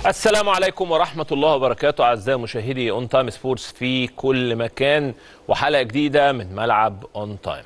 السلام عليكم ورحمة الله وبركاته أعزائي مشاهدي أون تايم سبورتس في كل مكان وحلقة جديدة من ملعب أون تايم.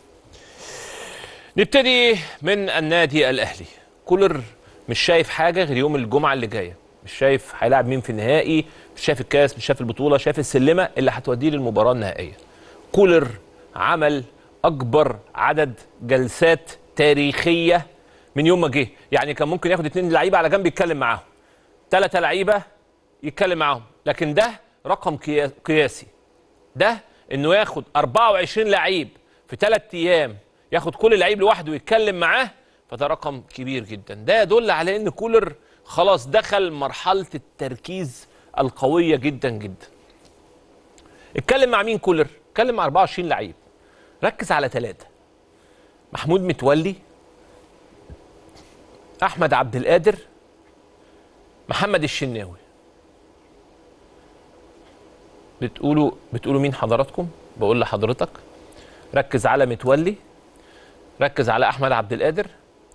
نبتدي من النادي الأهلي. كولر مش شايف حاجة غير يوم الجمعة اللي جاية. مش شايف هيلاعب مين في النهائي، مش شايف الكاس، مش شايف البطولة، شايف السلمة اللي هتوديه للمباراة النهائية. كولر عمل أكبر عدد جلسات تاريخية من يوم ما جه، يعني كان ممكن ياخد اتنين لعيبة على جنب يتكلم معاهم. ثلاثة لعيبة يتكلم معاهم لكن ده رقم قيا- قياسي ده انه ياخد 24 لعيب في ثلاث ايام ياخد كل لعيب لوحده ويتكلم معاه فده رقم كبير جدا ده يدل على ان كولر خلاص دخل مرحلة التركيز القوية جدا جدا اتكلم مع مين كولر اتكلم مع 24 لعيب ركز على ثلاثة محمود متولي احمد عبد القادر محمد الشناوي بتقولوا بتقولوا مين حضراتكم بقول لحضرتك ركز على متولي ركز على احمد عبد القادر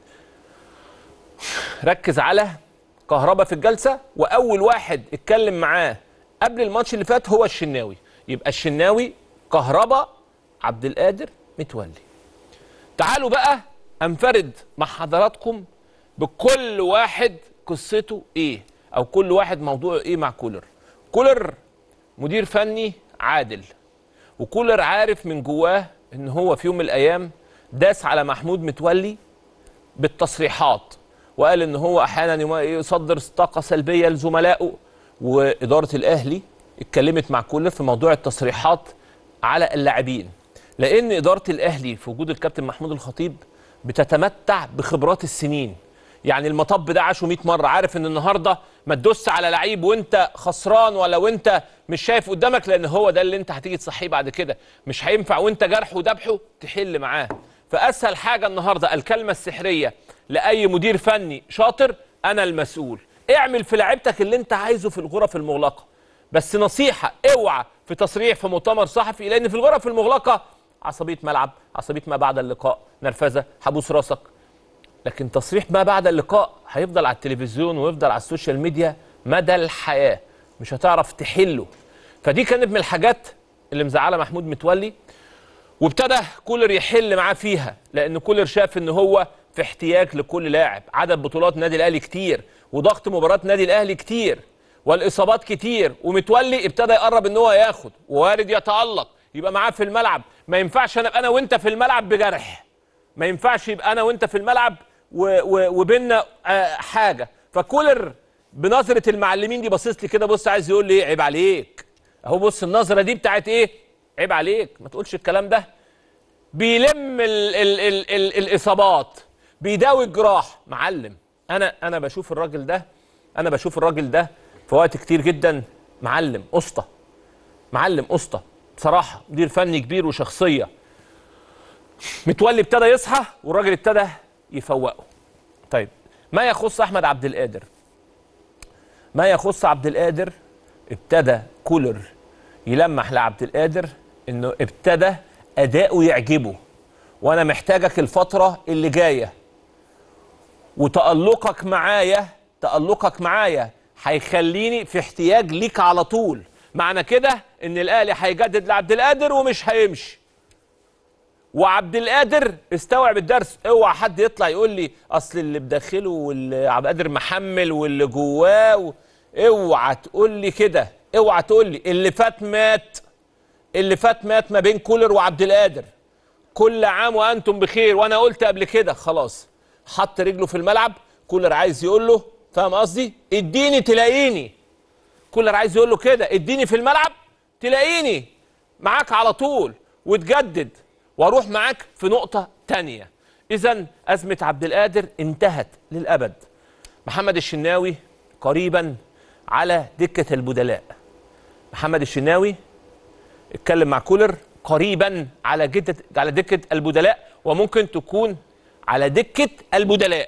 ركز على كهربا في الجلسه واول واحد اتكلم معاه قبل الماتش اللي فات هو الشناوي يبقى الشناوي كهربا عبد القادر متولي تعالوا بقى انفرد مع حضراتكم بكل واحد قصته ايه او كل واحد موضوعه ايه مع كولر كولر مدير فني عادل وكولر عارف من جواه ان هو في يوم من الايام داس على محمود متولي بالتصريحات وقال ان هو احيانا يما- يصدر طاقه سلبيه لزملائه واداره الاهلي اتكلمت مع كولر في موضوع التصريحات على اللاعبين لان اداره الاهلي في وجود الكابتن محمود الخطيب بتتمتع بخبرات السنين يعني المطب ده عاشه 100 مره عارف ان النهارده ما تدوس على لعيب وانت خسران ولا وانت مش شايف قدامك لان هو ده اللي انت هتيجي تصحيه بعد كده مش هينفع وانت جرح وذبحه تحل معاه فاسهل حاجه النهارده الكلمه السحريه لاي مدير فني شاطر انا المسؤول اعمل في لعيبتك اللي انت عايزه في الغرف المغلقه بس نصيحه اوعى في تصريح في مؤتمر صحفي لان في الغرف المغلقه عصبيه ملعب عصبيه ما بعد اللقاء نرفزه حبوس راسك لكن تصريح ما بعد اللقاء هيفضل على التلفزيون ويفضل على السوشيال ميديا مدى الحياه مش هتعرف تحله فدي كانت من الحاجات اللي مزعله محمود متولي وابتدى كولر يحل معاه فيها لان كولر شاف ان هو في احتياج لكل لاعب عدد بطولات نادي الاهلي كتير وضغط مباراه نادي الاهلي كتير والاصابات كتير ومتولي ابتدى يقرب ان هو ياخد ووارد يتالق يبقى معاه في الملعب ما ينفعش انا ابقى انا وانت في الملعب بجرح ما ينفعش يبقى انا وانت في الملعب و- و- وبيننا آه، حاجه فكولر بنظره المعلمين دي باصص لي كده بص عايز يقول لي إيه؟ عيب عليك اهو بص النظره دي بتاعت ايه عيب عليك ما تقولش الكلام ده بيلم ال ال ال ال الاصابات بيداوي الجراح معلم انا انا بشوف الراجل ده انا بشوف الراجل ده في وقت كتير جدا معلم اسطى معلم اسطى بصراحه مدير فني كبير وشخصيه متولي ابتدى يصحى والراجل ابتدى يفوقه طيب ما يخص احمد عبد القادر ما يخص عبد القادر ابتدى كولر يلمح لعبد القادر انه ابتدى اداؤه يعجبه وانا محتاجك الفتره اللي جايه وتألقك معايا تألقك معايا هيخليني في احتياج ليك على طول معنى كده ان الاهلي هيجدد لعبد القادر ومش هيمشي وعبد القادر استوعب الدرس اوعى حد يطلع يقول لي اصل اللي بداخله واللي عبد القادر محمل واللي جواه و... اوعى تقول لي كده اوعى تقول لي اللي فات مات اللي فات مات ما بين كولر وعبد القادر كل عام وانتم بخير وانا قلت قبل كده خلاص حط رجله في الملعب كولر عايز يقول له فاهم قصدي اديني تلاقيني كولر عايز يقول له كده اديني في الملعب تلاقيني معاك على طول وتجدد واروح معاك في نقطة تانية اذا ازمة عبد القادر انتهت للابد محمد الشناوي قريبا على دكة البدلاء محمد الشناوي اتكلم مع كولر قريبا على جدة على دكة البدلاء وممكن تكون على دكة البدلاء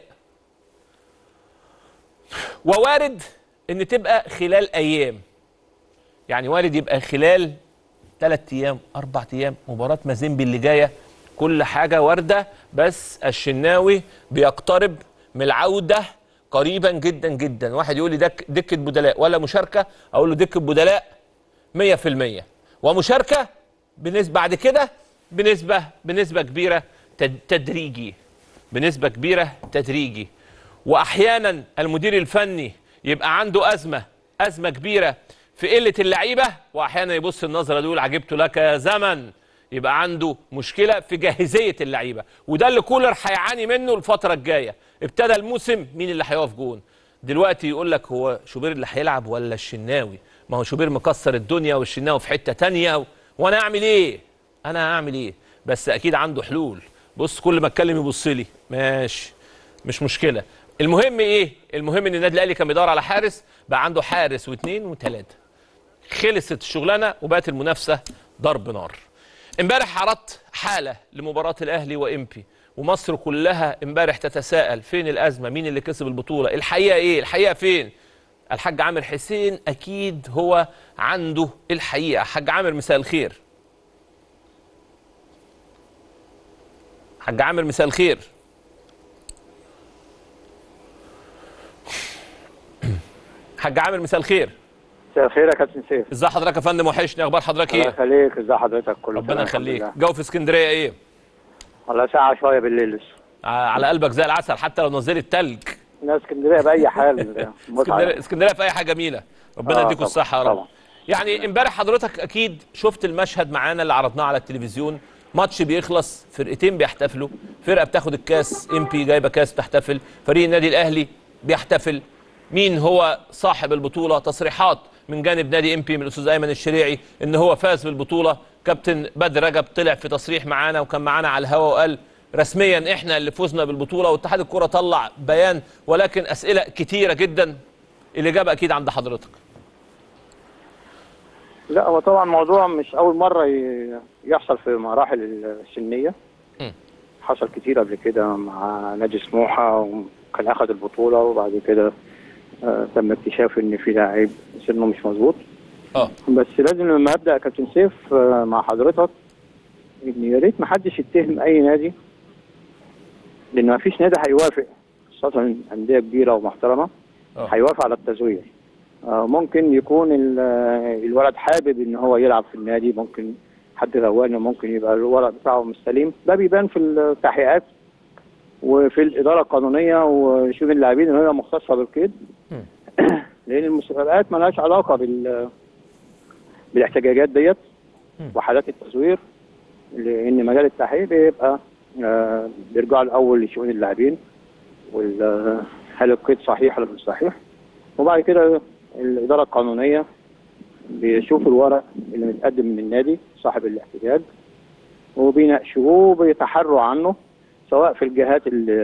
ووارد ان تبقى خلال ايام يعني وارد يبقى خلال ثلاث ايام اربع ايام مباراه مازيمبي اللي جايه كل حاجه وارده بس الشناوي بيقترب من العوده قريبا جدا جدا واحد يقول لي دك دكه بدلاء ولا مشاركه اقول له دكه بدلاء 100% ومشاركه بنسبه بعد كده بنسبه بنسبه كبيره تد- تدريجي بنسبه كبيره تدريجي واحيانا المدير الفني يبقى عنده ازمه ازمه كبيره في قله اللعيبه واحيانا يبص النظره دي يقول عجبت لك يا زمن يبقى عنده مشكله في جاهزيه اللعيبه وده اللي كولر هيعاني منه الفتره الجايه ابتدى الموسم مين اللي هيقف جون دلوقتي يقول لك هو شوبير اللي هيلعب ولا الشناوي ما هو شوبير مكسر الدنيا والشناوي في حته تانية و... وانا اعمل ايه انا هعمل ايه بس اكيد عنده حلول بص كل ما اتكلم يبص لي ماشي مش مشكله المهم ايه المهم ان النادي الاهلي كان بيدور على حارس بقى عنده حارس واثنين وثلاثه خلصت الشغلانه وبقت المنافسه ضرب نار امبارح عرضت حاله لمباراه الاهلي وامبي ومصر كلها امبارح تتساءل فين الازمه مين اللي كسب البطوله الحقيقه ايه الحقيقه فين الحاج عامر حسين اكيد هو عنده الحقيقه حاج عامر مساء الخير حاج عامر مساء الخير حاج عامر مساء الخير مساء الخير يا كابتن سيف ازي حضرتك يا فندم وحشني اخبار حضرتك الله ايه يخليك ازي حضرتك كله ربنا تمام، الحمد يخليك لله. جو في اسكندريه ايه والله ساعة شوية بالليل لسه ع- على قلبك زي العسل حتى لو نزلت تلج الناس اسكندرية بأي حال متعة اسكندريه يعني. اسكندريه في اي حاجه جميله ربنا آه، يديكم طبعاً، الصحه يا رب طبعاً. يعني امبارح حضرتك اكيد شفت المشهد معانا اللي عرضناه على التلفزيون ماتش بيخلص فرقتين بيحتفلوا فرقه بتاخد الكاس ام بي جايبه كاس بتحتفل فريق النادي الاهلي بيحتفل مين هو صاحب البطوله تصريحات من جانب نادي ام بي من الاستاذ ايمن الشريعي ان هو فاز بالبطوله كابتن بدر رجب طلع في تصريح معانا وكان معانا على الهواء وقال رسميا احنا اللي فزنا بالبطوله واتحاد الكره طلع بيان ولكن اسئله كتيره جدا الاجابه اكيد عند حضرتك لا هو طبعا موضوع مش أول مرة ي- يحصل في مراحل السنية م. حصل كتير قبل كده مع نادي سموحة وكان أخذ البطولة وبعد كده آه، تم اكتشاف إن في لاعب سنه مش مظبوط اه بس لازم لما ابدا يا كابتن سيف آه، مع حضرتك ان يا ريت ما حدش يتهم اي نادي لان ما فيش نادي هيوافق خاصه انديه كبيره ومحترمه اه هيوافق على التزوير آه، ممكن يكون ال- آه، الولد حابب ان هو يلعب في النادي ممكن حد غوانه ممكن يبقى الولد بتاعه مش سليم ده بيبان في التحقيقات وفي الاداره القانونيه وشؤون اللاعبين اللي هي مختصه بالقيد مم. لان المسابقات مالهاش علاقه بال بالاحتجاجات ديت مم. وحالات التزوير لان مجال التحقيق بيبقى آه، بيرجعوا الاول لشؤون اللاعبين وال- هل القيد صحيح ولا مش صحيح وبعد كده الاداره القانونيه بيشوفوا الورق اللي متقدم من النادي صاحب الاحتجاج وبيناقشوه وبيتحروا عنه سواء في الجهات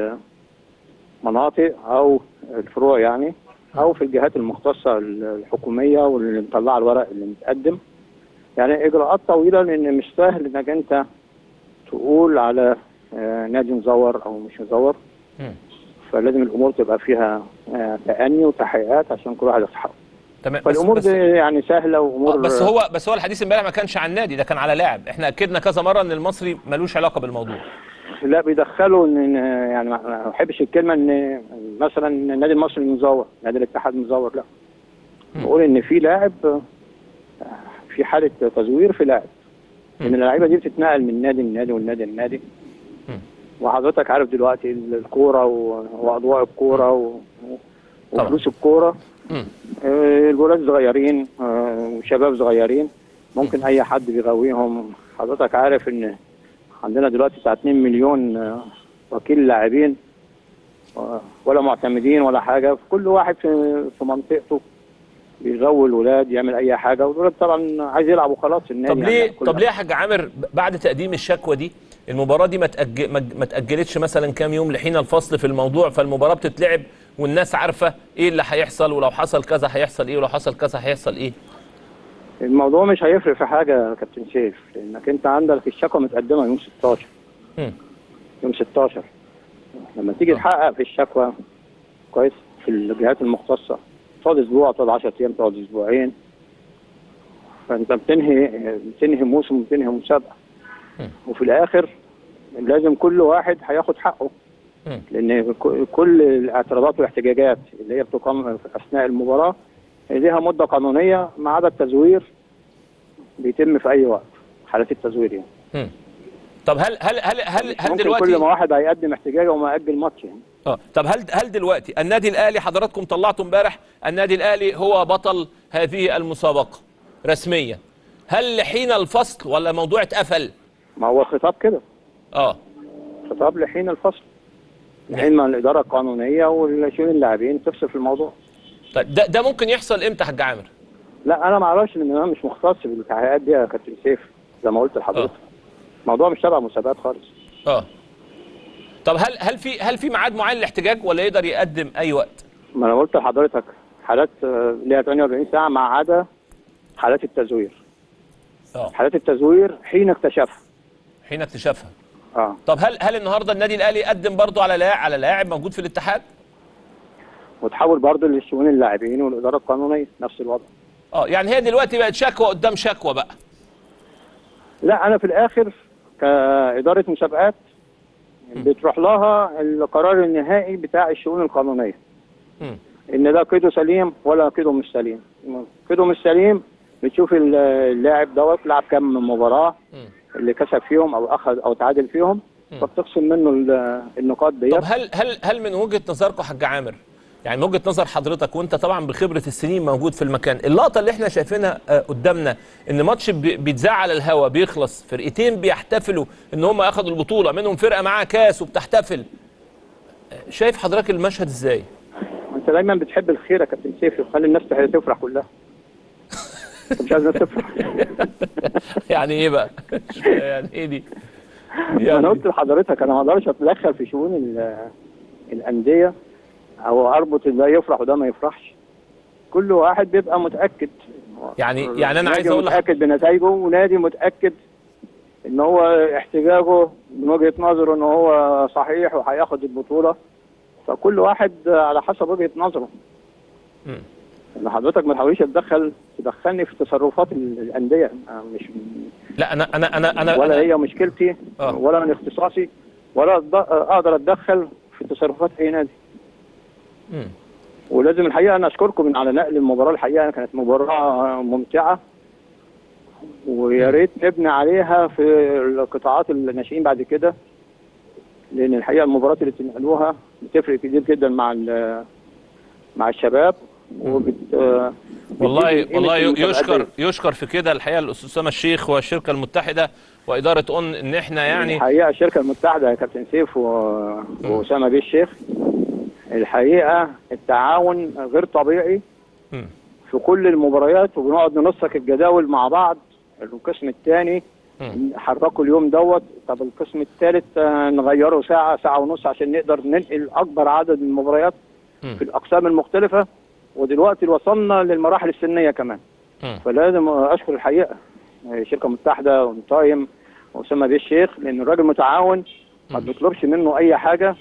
المناطق او الفروع يعني او في الجهات المختصه الحكوميه واللي مطلعه الورق اللي متقدم يعني اجراءات طويله لان مش سهل انك انت تقول على آه، نادي مزور او مش مزور مم. فلازم الامور تبقى فيها آه، تأني وتحقيقات عشان كل واحد يصحى تمام بس فالامور بس, دي يعني سهله آه، وامور بس هو بس هو الحديث امبارح ما كانش عن نادي ده كان على لاعب احنا اكدنا كذا مره ان المصري ملوش علاقه بالموضوع لا بيدخلوا ان إن- يعني ما ما بحبش الكلمه ان مثلا النادي المصري مزور نادي الاتحاد مزور لا مم. بقول ان في لاعب آه، في حاله تزوير في لاعب ان اللعيبه دي بتتنقل من نادي لنادي والنادي لنادي مم. وحضرتك عارف دلوقتي الكوره و- واضواء الكوره و- طبعا. وفلوس الكوره مم. آه، الولاد صغيرين آه، وشباب صغيرين ممكن اي حد بيغويهم حضرتك عارف ان عندنا دلوقتي بتاع 2 مليون آه، وكيل لاعبين آه، ولا معتمدين ولا حاجه كل واحد في في منطقته بيغوي الولاد يعمل اي حاجه والولاد طبعا عايز يلعب وخلاص النادي طب يعني ليه كل طب ليه يا حاج عامر ب- بعد تقديم الشكوى دي المباراه دي ما تأجل ما ما تاجلتش مثلا كام يوم لحين الفصل في الموضوع فالمباراه بتتلعب والناس عارفه ايه اللي هيحصل ولو حصل كذا هيحصل ايه ولو حصل كذا هيحصل ايه الموضوع مش هيفرق في حاجه يا كابتن سيف لانك انت عندك الشكوى متقدمه يوم 16 مم. يوم 16 لما تيجي آه. تحقق في الشكوى كويس في الجهات المختصه تقعد اسبوع تقعد 10 ايام تقعد اسبوعين فانت بتنهي بتنهي موسم وبتنهي مسابقه مم. وفي الاخر لازم كل واحد هياخد حقه مم. لان ك- كل الاعتراضات والاحتجاجات اللي هي بتقام في اثناء المباراه ليها مده قانونيه ما عدا التزوير بيتم في اي وقت حالات التزوير يعني مم. طب هل هل هل هل, هل ممكن دلوقتي كل ما واحد هيقدم احتجاج وما ياجل ماتش يعني اه طب هل هل دلوقتي النادي الاهلي حضراتكم طلعتوا امبارح النادي الاهلي هو بطل هذه المسابقه رسميا هل لحين الفصل ولا موضوع اتقفل ما هو الخطاب كده اه خطاب لحين الفصل لحين ما الاداره القانونيه والشؤون اللاعبين تفصل في الموضوع طيب ده ده ممكن يحصل امتى يا حاج عامر لا انا ما اعرفش لان انا مش مختص بالتحقيقات دي يا كابتن سيف زي ما قلت لحضرتك الموضوع مش تبع مسابقات خالص اه طب هل هل في هل في ميعاد معين للاحتجاج ولا يقدر يقدم اي وقت ما انا قلت لحضرتك حالات آه، ليها 48 ساعه ما عدا حالات التزوير اه حالات التزوير حين اكتشفها حين اكتشافها اه طب هل هل النهارده النادي الاهلي قدم برضه على لاعب على لاعب موجود في الاتحاد وتحول برضه للشؤون اللاعبين والاداره القانونيه نفس الوضع اه يعني هي دلوقتي بقت شكوى قدام شكوى بقى لا انا في الاخر كاداره مسابقات بتروح لها القرار النهائي بتاع الشؤون القانونيه مم. ان ده قيده سليم ولا قيده مش سليم قيده مش سليم بتشوف ال- اللاعب دوت لعب كام مباراه مم. اللي كسب فيهم او اخذ او تعادل فيهم فبتخصم منه ال- النقاط ديت طب هل هل هل من وجهه نظركم حاج عامر يعني من وجهه نظر حضرتك وانت طبعا بخبره السنين موجود في المكان اللقطه اللي احنا شايفينها آه، قدامنا ان ماتش بي- بيتذاع على الهوا بيخلص فرقتين بيحتفلوا ان هم اخذوا البطوله منهم فرقه معاها كاس وبتحتفل آه، شايف حضرتك المشهد ازاي انت دايما بتحب الخير يا كابتن سيف وتخلي الناس تفرح كلها انت مش عايز الناس تفرح يعني ايه بقى يعني ايه دي انا قلت لحضرتك انا ما اقدرش اتدخل في شؤون ال- الانديه او اربط ده يفرح وده ما يفرحش كل واحد بيبقى متاكد يعني- يعني أنا عايز نادي أقول لح- متاكد بنتائجه ونادي متاكد ان هو احتجاجه من وجهه نظره ان هو صحيح وهياخد البطوله فكل واحد على حسب وجهه نظره مم. ان حضرتك ما تحاوليش تدخل تدخلني في تصرفات ال- الانديه أنا مش لا انا انا انا انا ولا أنا- هي مشكلتي آه. ولا من اختصاصي ولا أض- اقدر اتدخل في تصرفات اي نادي مم. ولازم الحقيقه انا اشكركم من على نقل المباراه الحقيقه كانت مباراه ممتعه ويا ريت نبني عليها في القطاعات الناشئين بعد كده لان الحقيقه المباريات اللي بتنقلوها بتفرق كتير جدا مع ال- مع الشباب وبت آه، والله بتدي قيمة والله المسابقات يشكر دي. يشكر في كده الحقيقه الاستاذ اسامه الشيخ والشركه المتحده واداره اون ان احنا يعني الحقيقه الشركه المتحده يا كابتن سيف و... واسامه بيه الشيخ الحقيقه التعاون غير طبيعي مم. في كل المباريات وبنقعد ننسق الجداول مع بعض القسم الثاني مم. حركوا اليوم دوت طب القسم الثالث نغيره ساعه ساعه ونص عشان نقدر ننقل اكبر عدد من المباريات مم. في الاقسام المختلفه ودلوقتي وصلنا للمراحل السنيه كمان مم. فلازم اشكر الحقيقه شركه متحده ونطايم واسامه بيه الشيخ لان الراجل متعاون ما بنطلبش منه اي حاجه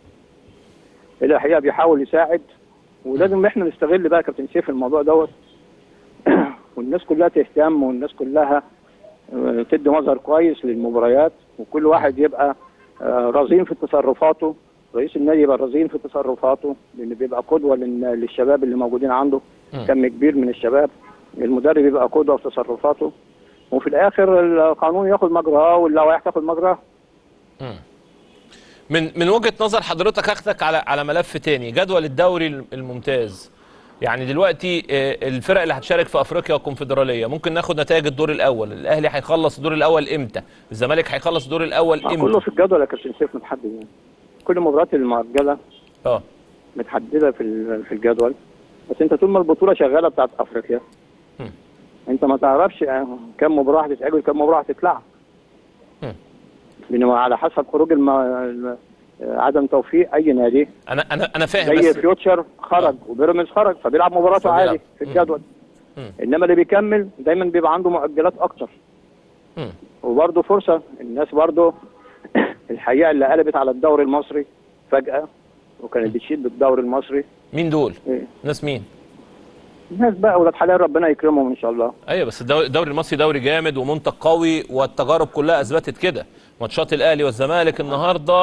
الا الحقيقه بيحاول يساعد ولازم احنا نستغل بقى كابتن سيف الموضوع دوت والناس كلها تهتم والناس كلها آه، تدي مظهر كويس للمباريات وكل واحد يبقى آه، رزين في تصرفاته رئيس النادي يبقى رزين في تصرفاته لان بيبقى قدوه لل- للشباب اللي موجودين عنده مم. كم كبير من الشباب المدرب يبقى قدوه في تصرفاته وفي الاخر القانون ياخد مجراه واللوائح تاخد مجراها مم. من من وجهه نظر حضرتك اخدك على على ملف تاني جدول الدوري الممتاز يعني دلوقتي آه، الفرق اللي هتشارك في افريقيا والكونفدراليه ممكن ناخد نتائج الدور الاول الاهلي هيخلص الدور الاول امتى الزمالك هيخلص الدور الاول مع كله امتى في الجدول يا كابتن سيف متحدد يعني كل مباريات المؤجله اه متحدده في ال- في الجدول بس انت طول ما البطوله شغاله بتاعت افريقيا مم. انت ما تعرفش آه، كم مباراه هتتاجل كم مباراه هتتلعب مم. لان هو على حسب خروج الم... الم- آه، عدم توفيق اي نادي انا انا انا فاهم زي بس فيوتشر خرج وبيراميدز خرج فبيلعب مباراته فبيلعب. عادي في مم. الجدول مم. انما اللي بيكمل دايما بيبقى عنده مؤجلات اكتر مم. وبرضه فرصه الناس برضه الحقيقه اللي قلبت على الدوري المصري فجاه وكانت بتشيد بالدوري المصري مين دول إيه. ناس مين الناس بقى ولاد حلال ربنا يكرمهم ان شاء الله ايوه بس الدوري الدوري المصري دوري جامد ومنتج قوي والتجارب كلها اثبتت كده ماتشات الاهلي والزمالك النهارده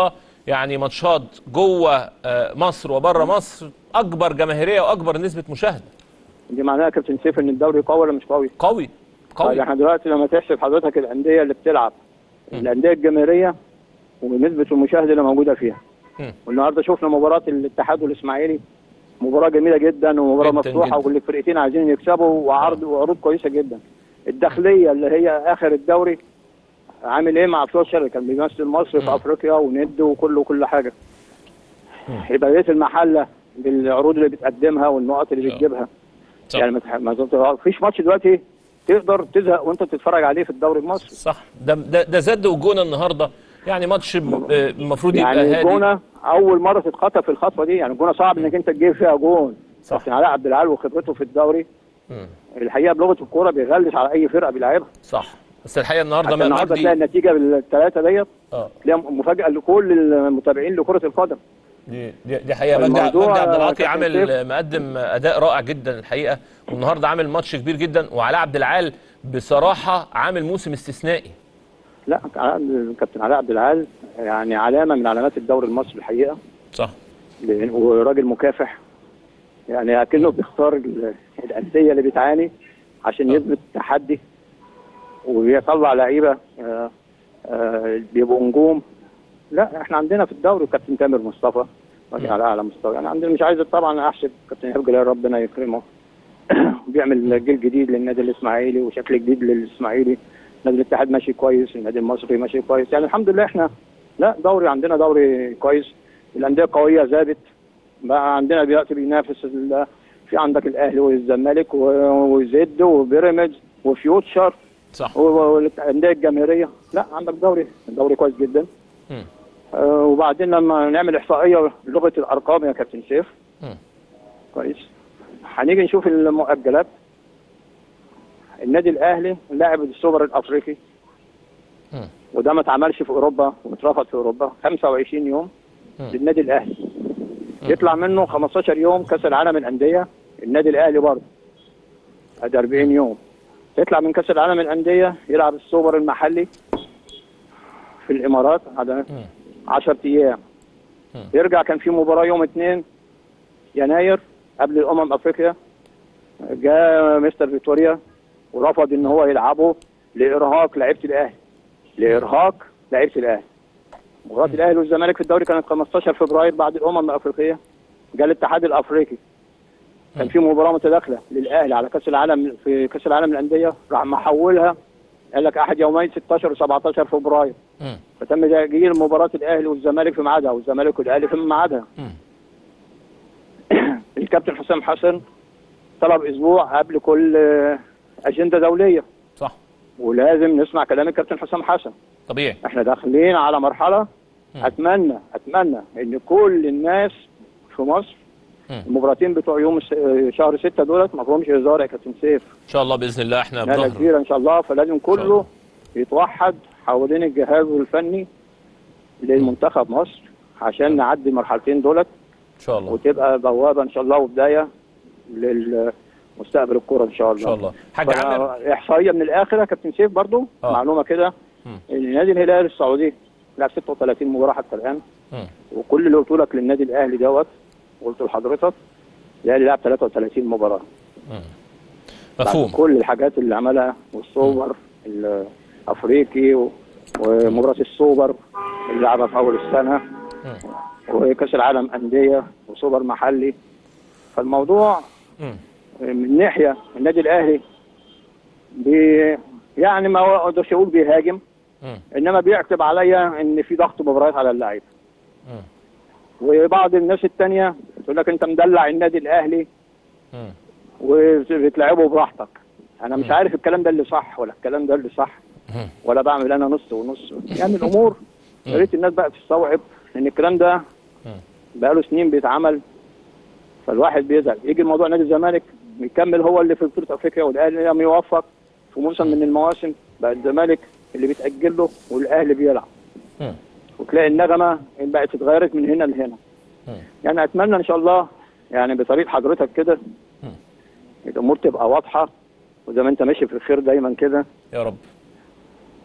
يعني ماتشات جوه آه، مصر وبره مصر اكبر جماهيريه واكبر نسبه مشاهده دي معناها يا كابتن سيف ان الدوري قوي ولا مش قوي؟ قوي طيب قوي احنا دلوقتي لما تحسب حضرتك الانديه اللي بتلعب الانديه الجماهيريه ونسبه المشاهده اللي موجوده فيها مم. والنهارده شفنا مباراه الاتحاد والاسماعيلي مباراه جميله جدا ومباراه جداً مفتوحه جداً. وكل الفرقتين عايزين يكسبوا وعرض وعروض كويسه جدا الداخليه اللي هي اخر الدوري عامل ايه مع فلوشر اللي كان بيمثل مصر في افريقيا وند وكل وكل حاجه يبقى بقيه المحله بالعروض اللي بتقدمها والنقط اللي صح. بتجيبها صح. يعني ما تح- ما تط- فيش ماتش دلوقتي تقدر تزهق وانت بتتفرج عليه في الدوري المصري صح ده ده, ده زد وجونه النهارده يعني ماتش م- آه، المفروض يبقى يعني هادي الجونه اول مره تتخطف في الخطوه دي يعني الجونه صعب انك انت تجيب فيها جون صح. كابتن علاء عبد العال وخبرته في الدوري مم. الحقيقه بلغه الكوره بيغلس على اي فرقه بيلعبها صح بس الحقيقه النهارده حتى ما- النهارده مجدي تلاقي النتيجه بالثلاثه ديت اه تلاقي مفاجاه لكل المتابعين لكره القدم دي دي, دي حقيقه مجدي الموضوع مجدي عبد العاطي كابتن عامل سيف. مقدم اداء رائع جدا الحقيقه والنهارده عامل ماتش كبير جدا وعلاء عبد العال بصراحه عامل موسم استثنائي لا علاء- كابتن علاء عبد العال يعني علامه من علامات الدوري المصري الحقيقه صح لأن- وراجل مكافح يعني اكنه بيختار ال- الانديه اللي بتعاني عشان آه. يثبت التحدي وبيطلع لعيبه آه، آه، بيبقوا نجوم لا احنا عندنا في الدوري كابتن تامر مصطفى راجل على اعلى مستوى يعني عندنا مش عايز طبعا احسب كابتن ايهاب جلال ربنا يكرمه بيعمل جيل جديد للنادي الاسماعيلي وشكل جديد للاسماعيلي نادي الاتحاد ماشي كويس النادي المصري ماشي كويس يعني الحمد لله احنا لا دوري عندنا دوري كويس الانديه قويه زادت بقى عندنا دلوقتي بينافس ال- في عندك الاهلي والزمالك و- وزد وبيراميدز وفيوتشر صح و- والانديه الجماهيريه لا عندك دوري دوري كويس جدا مم. آه، وبعدين لما نعمل احصائيه لغه الارقام يا كابتن سيف مم. كويس هنيجي نشوف المؤجلات النادي الاهلي لاعب السوبر الافريقي مم. وده ما اتعملش في اوروبا واترفض في اوروبا 25 يوم مم. للنادي الاهلي يطلع منه 15 يوم كاس العالم الانديه النادي الاهلي برضه ادي 40 يوم يطلع من كاس العالم الانديه يلعب السوبر المحلي في الامارات على مم. 10 ايام مم. يرجع كان في مباراه يوم 2 يناير قبل الامم افريقيا جاء مستر فيتوريا ورفض ان هو يلعبه لارهاق لعيبه الاهلي لارهاق لعيبه الاهلي مباراه الاهلي والزمالك في الدوري كانت 15 فبراير بعد الامم الافريقيه جاء الاتحاد الافريقي كان في مباراه متداخله للاهلي على كاس العالم في كاس العالم للانديه راح محولها قال لك احد يومين 16 و17 فبراير مم. فتم تأجيل مباراة الأهلي والزمالك في ميعادها والزمالك والأهلي في ميعادها. مم. الكابتن حسام حسن طلب أسبوع قبل كل آه، أجندة دولية صح ولازم نسمع كلام الكابتن حسام حسن. طبيعي احنا داخلين على مرحلة مم. أتمنى أتمنى إن كل الناس في مصر مم. المباراتين بتوع يوم الس- آه، شهر ستة دولت ما فيهمش هزار يا كابتن سيف. ان شاء الله باذن الله احنا نقلة بظهر كبيرة إن شاء الله فلازم الله. كله يتوحد حوالين الجهاز الفني للمنتخب مصر عشان نعدي المرحلتين دولت ان شاء الله وتبقى بوابه ان شاء الله وبدايه للمستقبل الكوره ان شاء الله ان شاء الله حاج عامر احصائيه من الاخر يا كابتن سيف برضو آه. معلومه كده مم. ان نادي الهلال السعودي لعب 36 مباراه حتى الان مم. وكل اللي قلت لك للنادي الاهلي دوت قلت لحضرتك الاهلي لعب 33 مباراه بعد مفهوم كل الحاجات اللي عملها والسوبر الافريقي و- ومباراه السوبر اللي لعبها في اول السنه مم. وكاس العالم انديه وسوبر محلي فالموضوع مم. من ناحيه النادي الاهلي بي يعني ما اقدرش اقول بيهاجم مم. انما بيعتب عليا ان في ضغط مباريات على اللاعب مم. وبعض الناس التانية تقول لك انت مدلع النادي الاهلي مم. وبتلعبه براحتك انا مش مم. عارف الكلام ده اللي صح ولا الكلام ده اللي صح مم. ولا بعمل انا نص ونص يعني الامور يا ريت الناس بقى تستوعب ان الكلام ده مم. بقاله سنين بيتعمل فالواحد بيزعل يجي الموضوع نادي الزمالك يكمل هو اللي في بطوله افريقيا والاهلي لم يوفق في موسم من المواسم بقى الزمالك اللي بيتاجل له والاهلي بيلعب مم. وتلاقي النغمه بقت اتغيرت من هنا لهنا مم. يعني اتمنى ان شاء الله يعني بطريقه حضرتك كده مم. الامور تبقى واضحه وزي ما انت ماشي في الخير دايما كده يا رب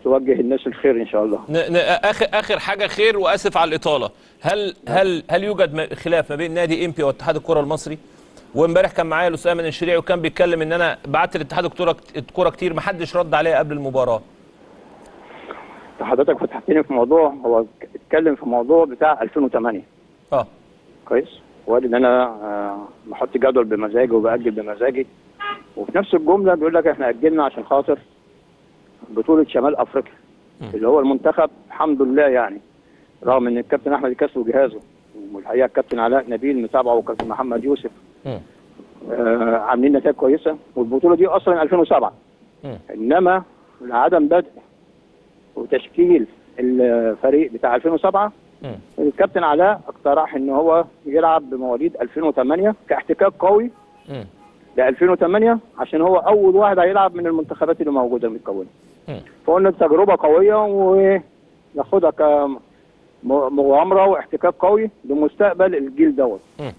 توجه الناس الخير ان شاء الله ن- ن- اخر اخر حاجه خير واسف على الاطاله هل هل هل يوجد م- خلاف ما بين نادي امبي واتحاد الكره المصري وامبارح كان معايا الاستاذ ايمن الشريعي وكان بيتكلم ان انا بعت لاتحاد الكره الكره كتير ما حدش رد عليا قبل المباراه حضرتك فتحتني في موضوع هو اتكلم في موضوع بتاع 2008 اه كويس وقال ان انا آه، بحط جدول بمزاجي وباجل بمزاجي وفي نفس الجمله بيقول لك احنا اجلنا عشان خاطر بطوله شمال افريقيا اللي هو المنتخب الحمد لله يعني رغم ان الكابتن احمد الكاس وجهازه والحقيقه الكابتن علاء نبيل متابعه والكابتن محمد يوسف مم. آه عاملين نتائج كويسه والبطوله دي اصلا 2007 مم. انما لعدم بدء وتشكيل الفريق بتاع 2007 مم. الكابتن علاء اقترح ان هو يلعب بمواليد 2008 كاحتكاك قوي مم. ل 2008 عشان هو اول واحد هيلعب من المنتخبات اللي موجوده متكونه مم. فقلنا تجربه قويه وناخدها كمغامره واحتكاك قوي لمستقبل الجيل دوت مم.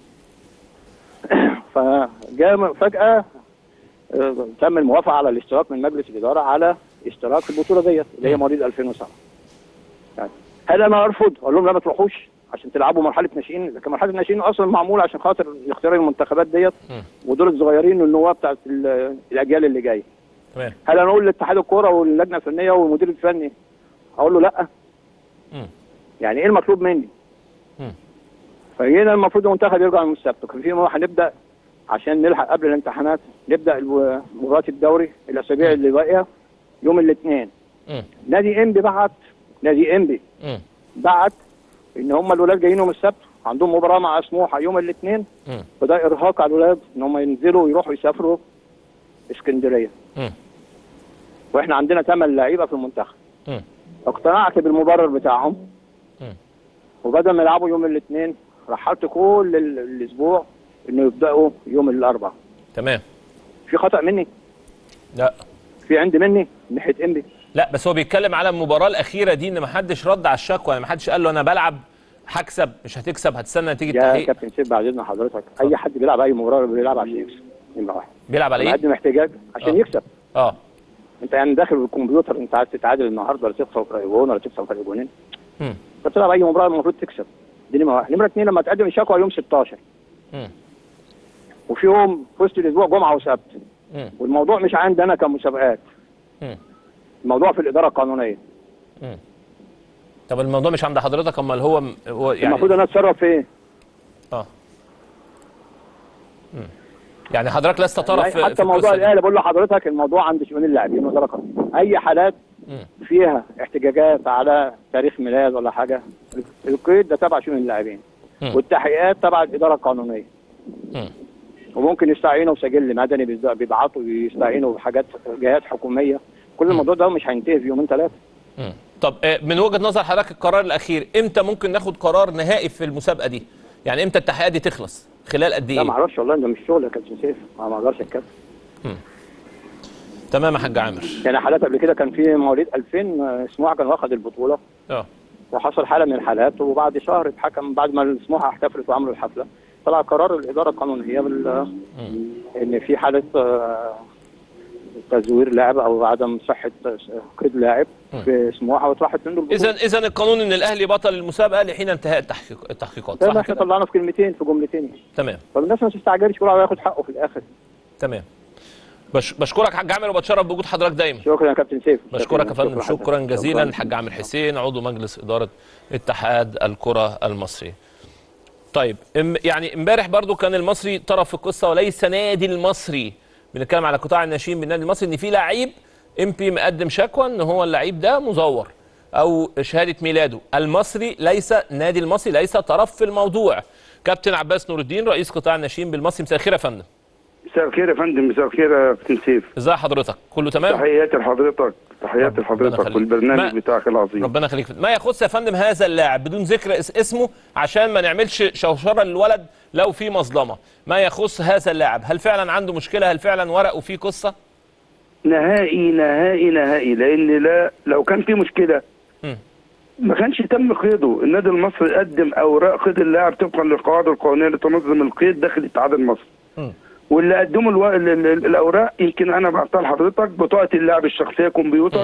فجاء فجاه آه، تم الموافقه على الاشتراك من مجلس الاداره على اشتراك في البطوله ديت اللي هي مواليد 2007 يعني هل انا ارفض اقول لهم لا ما تروحوش عشان تلعبوا مرحله ناشئين لكن مرحله الناشئين اصلا معموله عشان خاطر اختيار المنتخبات ديت مم. ودول الصغيرين والنواب بتاعت ال- الاجيال اللي جايه تمام هل انا اقول لاتحاد الكوره واللجنه الفنيه والمدير الفني اقول له لا مم. يعني ايه المطلوب مني مم. فجينا المفروض المنتخب يرجع من السبت كان في مرة هنبدا عشان نلحق قبل الامتحانات نبدا الو- مباراه الدوري الاسابيع اللي باقيه يوم الاثنين مم. نادي انبي بعت نادي انبي مم. بعت ان هم الولاد جايين يوم السبت عندهم مباراه مع سموحه يوم الاثنين مم. وده ارهاق على الولاد ان هم ينزلوا ويروحوا يسافروا اسكندريه مم. واحنا عندنا ثمان لعيبه في المنتخب مم. اقتنعت بالمبرر بتاعهم مم. وبدل ما يلعبوا يوم الاثنين رحلت كل ال- الاسبوع انه يبداوا يوم الاربعاء تمام في خطا مني لا في عندي مني من ناحيه انبي لا بس هو بيتكلم على المباراه الاخيره دي ان ما حدش رد على الشكوى يعني ما حدش قال له انا بلعب هكسب مش هتكسب هتستنى نتيجه يا التحقيق كابتن سيف بعد اذن حضرتك اي حد بيلعب اي مباراه بيلعب عشان يكسب نمره واحد بيلعب على ايه؟ مقدم احتجاج عشان آه. يكسب اه انت يعني داخل بالكمبيوتر انت عايز تتعادل النهارده ولا تخسر فرق جون ولا تكسب فرق جونين مم. انت بتلعب اي مباراه المفروض تكسب دي نمره واحد نمره اثنين لما تقدم الشكوى يوم 16 مم. وفي يوم في وسط الاسبوع جمعه وسبت مم. والموضوع مش عندي انا كمسابقات مم. الموضوع في الاداره القانونيه مم. طب الموضوع مش عند حضرتك امال هو هو يعني المفروض انا اتصرف في ايه؟ اه مم. يعني حضرتك لست طرف في حتى في موضوع القصة دي. الاهلي بقول لحضرتك الموضوع عند شؤون اللاعبين واداره قانونيه اي حالات مم. فيها احتجاجات على تاريخ ميلاد ولا حاجه القيد ده تبع شؤون اللاعبين مم. والتحقيقات تبع الاداره القانونيه مم. وممكن يستعينوا بسجل مدني بيز- بيبعتوا يستعينوا بحاجات جهات حكوميه كل الموضوع ده مش هينتهي في يومين ثلاثه مم. طب آه، من وجهه نظر حضرتك القرار الاخير امتى ممكن ناخد قرار نهائي في المسابقه دي؟ يعني امتى التحقيقات دي تخلص؟ خلال قد لا ما ايه؟ اعرفش والله ده مش شغل يا كابتن سيف ما ما اقدرش اتكلم تمام يا حاج عامر يعني حالات قبل كده كان في مواليد 2000 آه، سموحه كان واخد البطوله اه وحصل حاله من الحالات وبعد شهر اتحكم بعد ما سموحه احتفلت وعملوا الحفله طلع قرار الاداره القانونيه بال ان في حاله آه، تزوير لاعب او عدم صحه قيد لاعب في سموحه واتراحت منه البطوله اذا اذا القانون ان الاهلي بطل المسابقه لحين انتهاء التحقيق التحقيقات زي ما صح احنا كده؟ طلعنا في كلمتين في جملتين تمام فالناس ما تستعجلش يقول هياخد حقه في الاخر تمام بش بشكرك حاج عامر وبتشرف بوجود حضرتك دايما شكرا يا كابتن سيف بشكرك يا فندم حسن. شكرا جزيلا شكراً. الحاج عامر حسين عضو مجلس اداره اتحاد الكره المصري طيب ام- يعني امبارح برضو كان المصري طرف في القصه وليس نادي المصري بنتكلم على قطاع الناشئين بالنادي المصري ان في لعيب ام بي مقدم شكوى ان هو اللعيب ده مزور او شهاده ميلاده المصري ليس نادي المصري ليس طرف في الموضوع كابتن عباس نور الدين رئيس قطاع الناشئين بالمصري مساء الخير يا فندم مساء الخير يا فندم مساء الخير يا كابتن سيف ازي حضرتك كله تمام تحياتي لحضرتك تحياتي ربنا لحضرتك يخليك. والبرنامج ما- بتاعك العظيم ربنا يخليك ما يخص يا فندم هذا اللاعب بدون ذكر اس- اسمه عشان ما نعملش شوشره للولد لو في مظلمه ما يخص هذا اللاعب هل فعلا عنده مشكله هل فعلا ورقه فيه قصه نهائي نهائي نهائي لان لا لو كان في مشكله مم. ما كانش تم قيده النادي المصري قدم اوراق قيد اللاعب طبقا للقواعد القانونيه اللي تنظم القيد داخل الاتحاد المصري مم. واللي قدموا الو... ال- ال- الاوراق يمكن انا بعتها لحضرتك بطاقه اللاعب الشخصيه كمبيوتر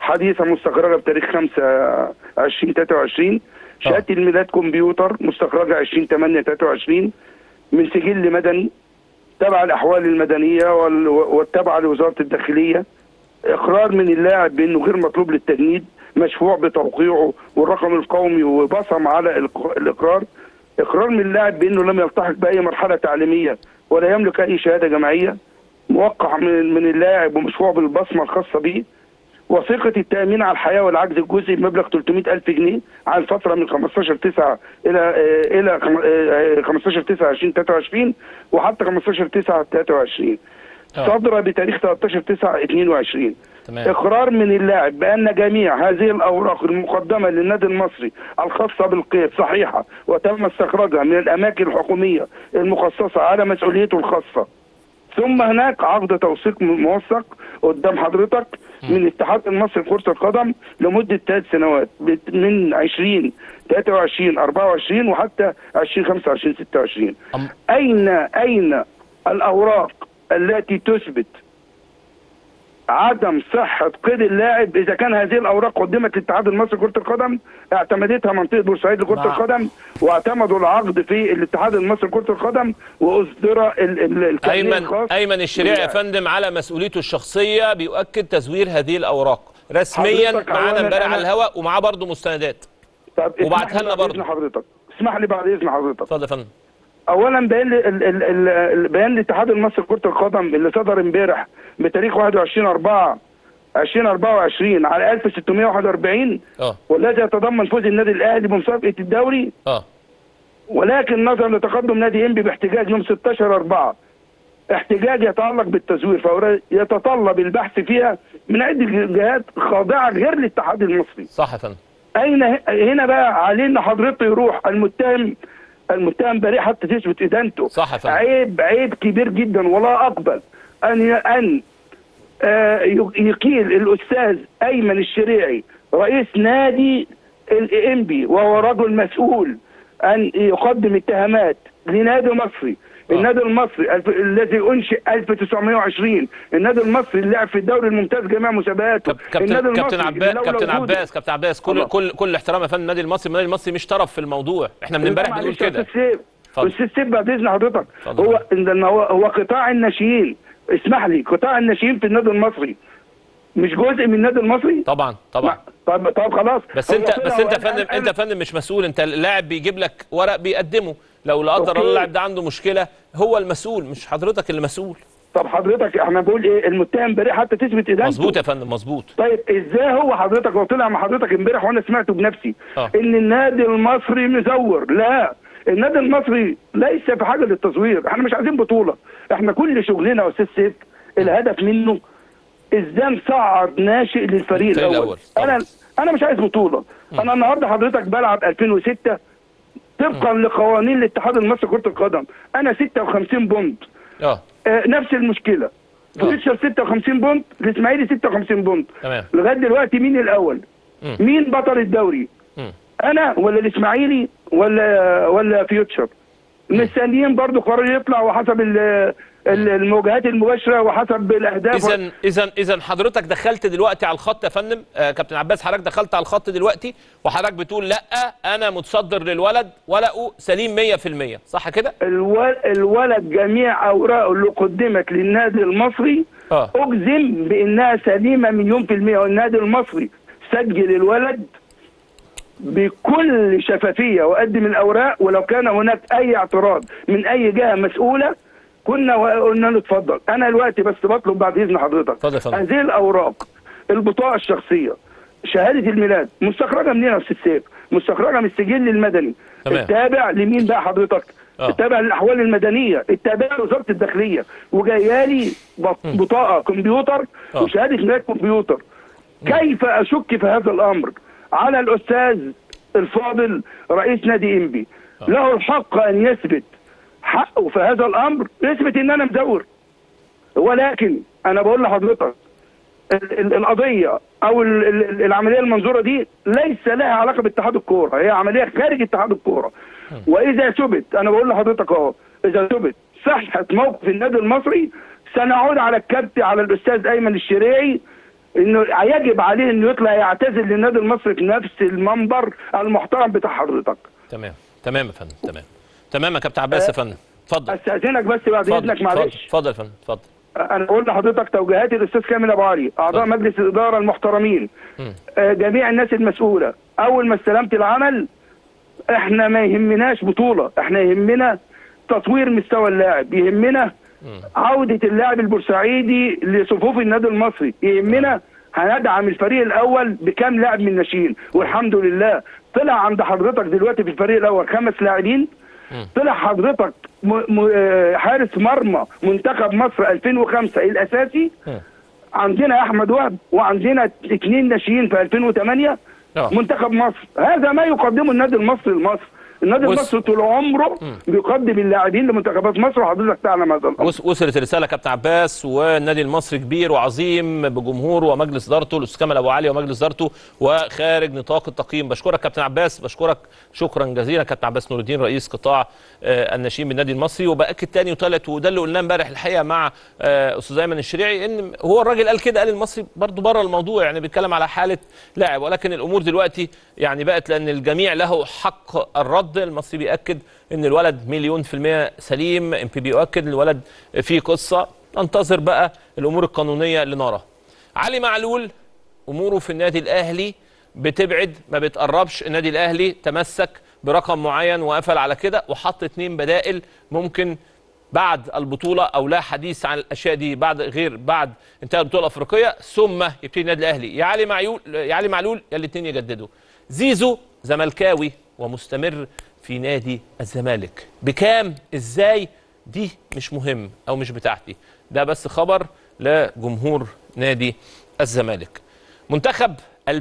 حديثه مستخرجه بتاريخ 5 20 23 شهاده الميلاد كمبيوتر مستخرجه 20 8 23 من سجل مدني تبع الاحوال المدنيه وال- والتابعه لوزاره الداخليه اقرار من اللاعب بانه غير مطلوب للتجنيد مشفوع بتوقيعه والرقم القومي وبصم على الإق- الاقرار اقرار من اللاعب بانه لم يلتحق باي مرحله تعليميه ولا يملك اي شهاده جامعيه موقع من من اللاعب ومشفوع بالبصمه الخاصه به وثيقة التأمين على الحياة والعجز الجزئي بمبلغ 300 ألف جنيه على الفترة من 15 9 إلى آه، إلى خم- آه، 15 9 2023 وحتى 15 9 23 آه. صادرة بتاريخ 13 9 22 تمام إقرار من اللاعب بأن جميع هذه الأوراق المقدمة للنادي المصري الخاصة بالقيد صحيحة وتم استخراجها من الأماكن الحكومية المخصصة على مسؤوليته الخاصة ثم هناك عقد توثيق موثق قدام حضرتك من الاتحاد المصري لكرة القدم لمدة ثلاث سنوات بت- من 20 23 24 وحتى 20 25 26 أم- أين أين الأوراق التي تثبت عدم صحة قيد اللاعب إذا كان هذه الأوراق قدمت للاتحاد المصري لكرة القدم اعتمدتها منطقة بورسعيد لكرة مع- القدم واعتمدوا العقد في الاتحاد المصري لكرة القدم وأصدر ال- ال- الكارنيه ايمن الخاص ايمن الشريع يا باللاعب. فندم على مسؤوليته الشخصيه بيؤكد تزوير هذه الاوراق رسميا حضرتك معانا أولاً امبارح أنا- على الهواء ومعاه برضه مستندات طب وبعتها اسمح لي لنا بعد برضه. إذن حضرتك اسمح لي بعد إذن حضرتك اتفضل يا فندم اولا بيان لي- ال- ال- ال- البيان الاتحاد المصري لكره القدم اللي صدر امبارح بتاريخ 21 4 2024 على 1641 اه والذي يتضمن فوز النادي الاهلي بمسابقه الدوري اه ولكن نظرا لتقدم نادي انبي باحتجاج يوم 16 4 احتجاج يتعلق بالتزوير فهو يتطلب البحث فيها من عده جهات خاضعه غير الاتحاد المصري صح يا فندم اين ه- هنا بقى علينا حضرته يروح المتهم المتهم بريء حتى تثبت ادانته صح يا فندم. عيب عيب كبير جدا ولا اقبل ان ي- ان آه، ي- يقيل الاستاذ ايمن الشريعي رئيس نادي الانبي وهو رجل مسؤول ان يقدم اتهامات لنادي مصري آه. النادي المصري الف... الذي انشئ 1920 النادي المصري اللي لعب في الدوري الممتاز جميع مسابقاته كاب- النادي كابتن كابتن المصري عباس اللي لولا كابتن وجوده- عباس كابتن عباس كل الله. كل كل احترام يا فندم النادي المصري النادي المصري مش طرف في الموضوع احنا من امبارح بنقول معلش يا كده أستاذ سيف. اتفضل. استاذ سيف بعد اذن حضرتك اتفضل. هو إن هو هو قطاع الناشئين اسمح لي قطاع الناشئين في النادي المصري مش جزء من النادي المصري طبعا طبعا طب طب خلاص بس هو انت طلع بس انت يا وقال- فندم قال- انت يا فندم مش مسؤول انت اللاعب بيجيب لك ورق بيقدمه لو لا قدر أوكي. الله اللاعب ده عنده مشكله هو المسؤول مش حضرتك اللي مسؤول طب حضرتك احنا بنقول ايه المتهم بريء حتى تثبت ادانته مظبوط يا فندم مظبوط طيب ازاي هو حضرتك هو طلع مع حضرتك امبارح وانا سمعته بنفسي اه. ان النادي المصري مزور لا النادي المصري ليس في حاجه للتزوير احنا مش عايزين بطوله احنا كل شغلنا يا استاذ سيف الهدف منه ازاي نصعد ناشئ للفريق الفريق الاول الأول. طبعا. انا انا مش عايز بطوله انا النهارده حضرتك بلعب 2006 طبقا لقوانين الاتحاد المصري لكره القدم انا 56 بونت اه آه، نفس المشكله فيوتشر 56 بونت الاسماعيلي 56 بونت تمام لغايه دلوقتي مين الاول مم. مين بطل الدوري مم. انا ولا الاسماعيلي ولا ولا فيوتشر مستنيين برضو قرار يطلع وحسب ال- ال- المواجهات المباشره وحسب الاهداف اذا اذا اذا حضرتك دخلت دلوقتي على الخط يا فندم آه كابتن عباس حضرتك دخلت على الخط دلوقتي وحضرتك بتقول لا انا متصدر للولد ورقه سليم 100% صح كده الول- الولد جميع اوراقه اللي قدمت للنادي المصري اه اجزم بانها سليمه مليون في الميه والنادي المصري سجل الولد بكل شفافيه وقدم الاوراق ولو كان هناك اي اعتراض من اي جهه مسؤوله كنا قلنا له اتفضل انا دلوقتي بس بطلب بعد اذن حضرتك اتفضل يا فندم. هذه الاوراق البطاقه الشخصيه شهاده الميلاد مستخرجه منين يا استاذ سيف مستخرجه من السجل المدني تمام. التابع لمين بقى حضرتك آه. التابع للاحوال المدنيه التابع لوزاره الداخليه وجايه لي بط- بطاقه كمبيوتر آه. وشهاده ميلاد كمبيوتر كيف اشك في هذا الامر على الاستاذ الفاضل رئيس نادي انبي له الحق ان يثبت حقه في هذا الامر يثبت ان انا مزور ولكن انا بقول لحضرتك ال- ال- القضيه او ال- ال- العمليه المنظوره دي ليس لها علاقه باتحاد الكوره هي عمليه خارج اتحاد الكوره واذا ثبت انا بقول لحضرتك اهو اذا ثبت صحه موقف النادي المصري سنعود على الكابتن على الاستاذ ايمن الشريعي انه يجب عليه انه يطلع يعتذر للنادي المصري في نفس المنبر المحترم بتاع حضرتك تمام تمام يا فندم تمام تمام يا كابتن عباس يا فندم اتفضل استاذنك بس بعد اتفضل اذنك معلش اتفضل اتفضل يا فندم اتفضل انا بقول لحضرتك توجيهات الاستاذ كامل ابو علي اعضاء اتفضل. مجلس الاداره المحترمين مم. آه، جميع الناس المسؤوله اول ما استلمت العمل احنا ما يهمناش بطوله احنا يهمنا تطوير مستوى اللاعب يهمنا عوده اللاعب البورسعيدي لصفوف النادي المصري يهمنا هندعم الفريق الاول بكام لاعب من الناشئين والحمد لله طلع عند حضرتك دلوقتي في الفريق الاول خمس لاعبين طلع حضرتك م... م... آه، حارس مرمى منتخب مصر 2005 الاساسي مم. عندنا احمد وهب وعندنا اثنين ناشئين في 2008 آه. منتخب مصر هذا ما يقدمه النادي المصري لمصر النادي وس- المصري طول عمره بيقدم اللاعبين لمنتخبات مصر وحضرتك تعلم هذا الامر وص- وصلت الرساله كابتن عباس والنادي المصري كبير وعظيم بجمهوره ومجلس ادارته الاستاذ كامل ابو علي ومجلس ادارته وخارج نطاق التقييم بشكرك كابتن عباس بشكرك شكرا جزيلا كابتن عباس نور الدين رئيس قطاع آه، الناشئين بالنادي المصري وباكد تاني وتالت وده اللي قلناه امبارح الحقيقه مع آه، استاذ ايمن الشريعي ان هو الراجل قال كده قال المصري برضو بره الموضوع يعني بيتكلم على حاله لاعب ولكن الامور دلوقتي يعني بقت لان الجميع له حق الرد المصري بياكد ان الولد مليون في المية سليم ام بي بيؤكد الولد فيه قصة ننتظر بقى الامور القانونية اللي نراها علي معلول اموره في النادي الاهلي بتبعد ما بتقربش النادي الاهلي تمسك برقم معين وقفل على كده وحط اتنين بدائل ممكن بعد البطولة أو لا حديث عن الأشياء دي بعد غير بعد انتهاء البطولة الأفريقية ثم يبتدي النادي الأهلي يا علي معلول يا علي معلول يا الاتنين يجددوا زيزو زملكاوي ومستمر في نادي الزمالك بكام ازاي دي مش مهم او مش بتاعتي ده بس خبر لجمهور نادي الزمالك منتخب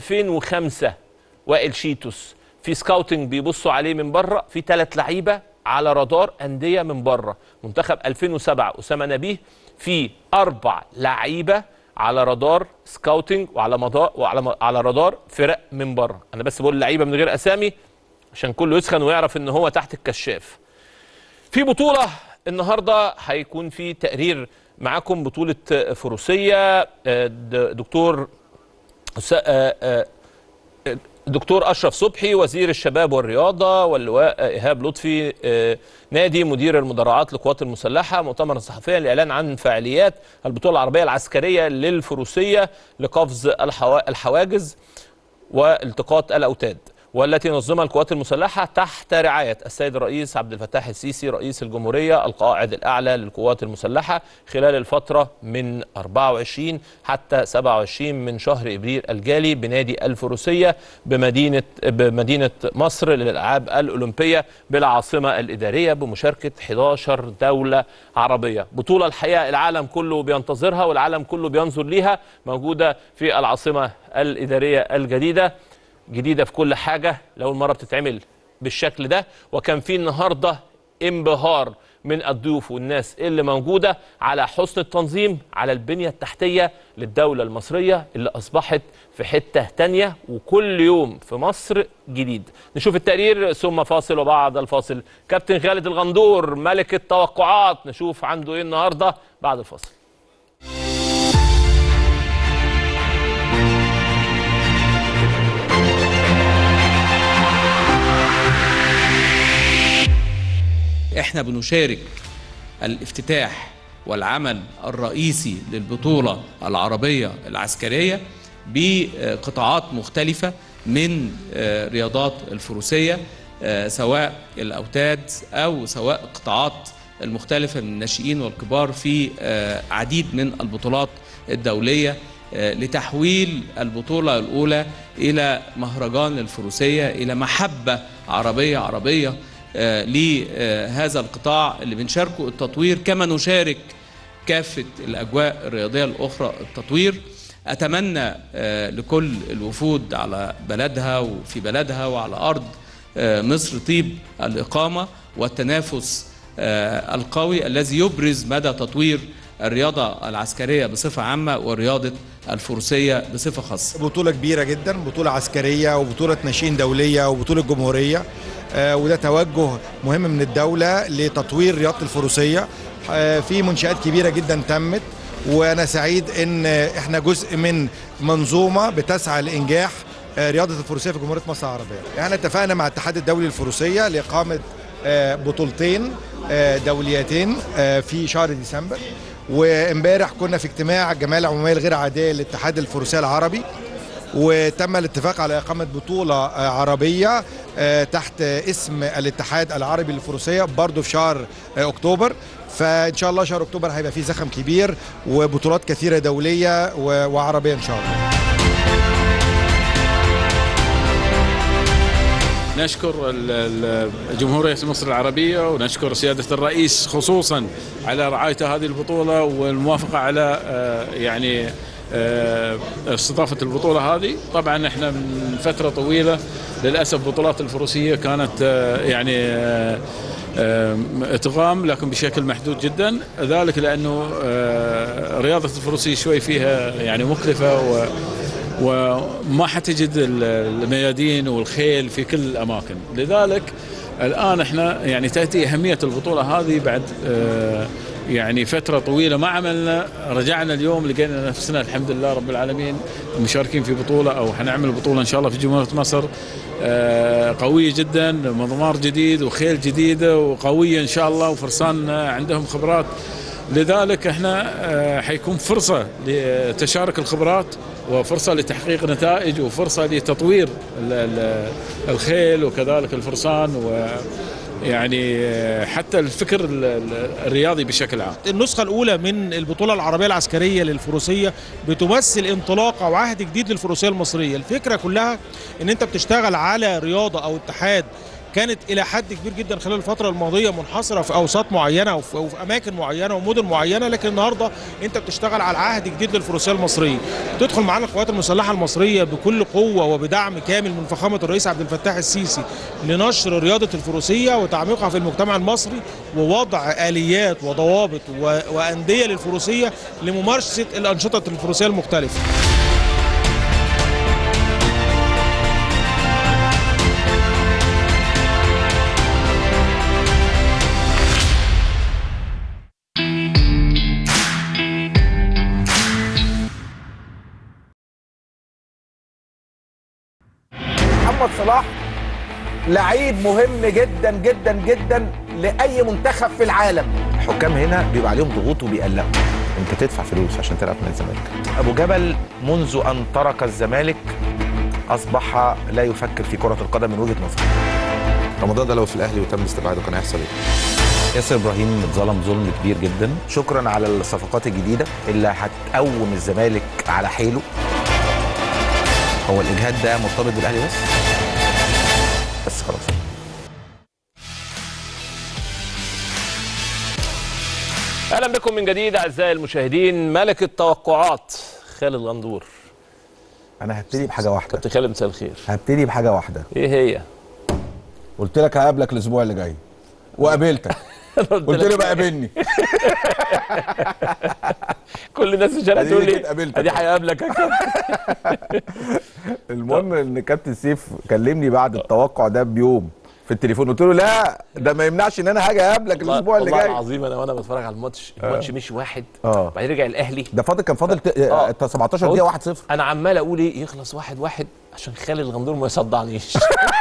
2005 وائل شيتوس في سكاوتنج بيبصوا عليه من بره في ثلاث لعيبه على رادار انديه من بره منتخب 2007 اسامه نبيه في اربع لعيبه على رادار سكاوتنج وعلى مدار وعلى على رادار فرق من بره انا بس بقول لعيبه من غير اسامي عشان كله يسخن ويعرف ان هو تحت الكشاف في بطولة النهاردة هيكون في تقرير معاكم بطولة فروسية آه، د- دكتور أس- آه، آه، دكتور أشرف صبحي وزير الشباب والرياضة واللواء إيهاب لطفي آه، نادي مدير المدرعات للقوات المسلحة مؤتمرا صحفيا لإعلان عن فعاليات البطولة العربية العسكرية للفروسية لقفز الحوا- الحواجز والتقاط الاوتاد والتي نظمها القوات المسلحه تحت رعايه السيد الرئيس عبد الفتاح السيسي رئيس الجمهوريه القائد الاعلى للقوات المسلحه خلال الفتره من 24 حتى 27 من شهر ابريل الجاري بنادي الفروسيه بمدينه بمدينه مصر للالعاب الاولمبيه بالعاصمه الاداريه بمشاركه 11 دوله عربيه بطوله الحقيقه العالم كله بينتظرها والعالم كله بينظر ليها موجوده في العاصمه الاداريه الجديده جديده في كل حاجه لاول مره بتتعمل بالشكل ده وكان في النهارده انبهار من الضيوف والناس اللي موجوده على حسن التنظيم على البنيه التحتيه للدوله المصريه اللي اصبحت في حته تانية وكل يوم في مصر جديد نشوف التقرير ثم فاصل وبعد الفاصل كابتن خالد الغندور ملك التوقعات نشوف عنده ايه النهارده بعد الفاصل احنا بنشارك الافتتاح والعمل الرئيسي للبطولة العربية العسكرية بقطاعات مختلفة من آه، رياضات الفروسية آه، سواء الأوتاد أو سواء القطاعات المختلفة من الناشئين والكبار في آه، عديد من البطولات الدولية آه، لتحويل البطولة الأولى إلى مهرجان الفروسية إلى محبة عربية عربية آه، لهذا القطاع اللي بنشاركه التطوير كما نشارك كافة الأجواء الرياضية الأخرى التطوير أتمنى آه، لكل الوفود على بلدها وفي بلدها وعلى أرض آه، مصر طيب الإقامة والتنافس آه، القوي الذي يبرز مدى تطوير الرياضة العسكرية بصفة عامة ورياضة الفروسية بصفة خاصة بطولة كبيرة جدا بطولة عسكرية وبطولة ناشئين دولية وبطولة جمهورية آه، وده توجه مهم من الدولة لتطوير رياضة الفروسية آه، في منشآت كبيرة جدا تمت وانا سعيد ان احنا جزء من منظومه بتسعى لانجاح آه، رياضه الفروسيه في جمهوريه مصر العربيه احنا اتفقنا مع الاتحاد الدولي للفروسيه لاقامه آه، بطولتين آه، دوليتين آه، في شهر ديسمبر وامبارح كنا في اجتماع الجمعيه العموميه الغير عاديه للاتحاد الفروسيه العربي وتم الاتفاق على إقامة بطولة آه، عربية آه، تحت اسم الاتحاد العربي للفروسية برضو في شهر آه، أكتوبر فإن شاء الله شهر أكتوبر هيبقى فيه زخم كبير وبطولات كثيرة دولية و- وعربية إن شاء الله نشكر ال- ال- جمهورية مصر العربية ونشكر سيادة الرئيس خصوصا على رعايته هذه البطولة والموافقة على آه، يعني آه، استضافة البطولة هذه طبعا احنا من فترة طويلة للأسف بطولات الفروسية كانت آه، يعني آه، آه، اتغام لكن بشكل محدود جدا ذلك لأنه آه، رياضة الفروسية شوي فيها يعني مكلفة و وما حتجد ال- الميادين والخيل في كل الاماكن لذلك الان احنا يعني تاتي اهميه البطوله هذه بعد آه، يعني فتره طويله ما عملنا رجعنا اليوم لقينا نفسنا الحمد لله رب العالمين مشاركين في بطوله او حنعمل بطوله ان شاء الله في جمهوريه مصر آه، قويه جدا مضمار جديد وخيل جديده وقويه ان شاء الله وفرسان آه، عندهم خبرات لذلك احنا آه، حيكون فرصه لتشارك الخبرات وفرصه لتحقيق نتائج وفرصه لتطوير ال- ال- الخيل وكذلك الفرسان ويعني آه، حتى الفكر ال- ال- الرياضي بشكل عام النسخة الأولى من البطولة العربية العسكرية للفروسية بتمثل انطلاقة وعهد جديد للفروسية المصرية الفكرة كلها إن أنت بتشتغل على رياضة أو اتحاد كانت إلى حد كبير جدا خلال الفترة الماضية منحصرة في أوساط معينة وفي, وفي أماكن معينة ومدن معينة لكن النهاردة أنت بتشتغل على عهد جديد للفروسية المصرية تدخل معانا القوات المسلحة المصرية بكل قوة وبدعم كامل من فخامة الرئيس عبد الفتاح السيسي لنشر رياضة الفروسية وتعميقها في المجتمع المصري ووضع آليات وضوابط و- وأندية للفروسية لممارسة الأنشطة الفروسية المختلفة محمد صلاح لعيب مهم جدا جدا جدا لاي منتخب في العالم الحكام هنا بيبقى عليهم ضغوط وبيقلقوا انت تدفع فلوس عشان تلعب في نادي الزمالك ابو جبل منذ ان ترك الزمالك اصبح لا يفكر في كره القدم من وجهه نظري رمضان ده لو في الاهلي وتم استبعاده كان هيحصل ايه ياسر ابراهيم اتظلم ظلم كبير جدا شكرا على الصفقات الجديده اللي هتقوم الزمالك على حيله هو الاجهاد ده مرتبط بالاهلي بس بس خلاص اهلا بكم من جديد اعزائي المشاهدين ملك التوقعات خالد غندور انا هبتدي بحاجه واحده كابتن خالد مساء الخير هبتدي بحاجه واحده ايه هي قلت لك هقابلك الاسبوع اللي جاي وقابلتك قلت لي بقى قابلني كل الناس في الشارع أديني تقول كده لي قابلتك. ادي هيقابلك يا كابتن المهم ان كابتن سيف كلمني بعد التوقع ده بيوم في التليفون قلت له لا ده ما يمنعش ان انا هاجي اقابلك الاسبوع اللي والله جاي العظيم انا وانا بتفرج على الماتش الماتش مشي واحد اه بعدين رجع الاهلي ده فاضل كان فاضل ت- آه. آه، 17 دقيقه 1 0 انا عمال اقول ايه يخلص واحد واحد عشان خالد الغندور ما يصدعنيش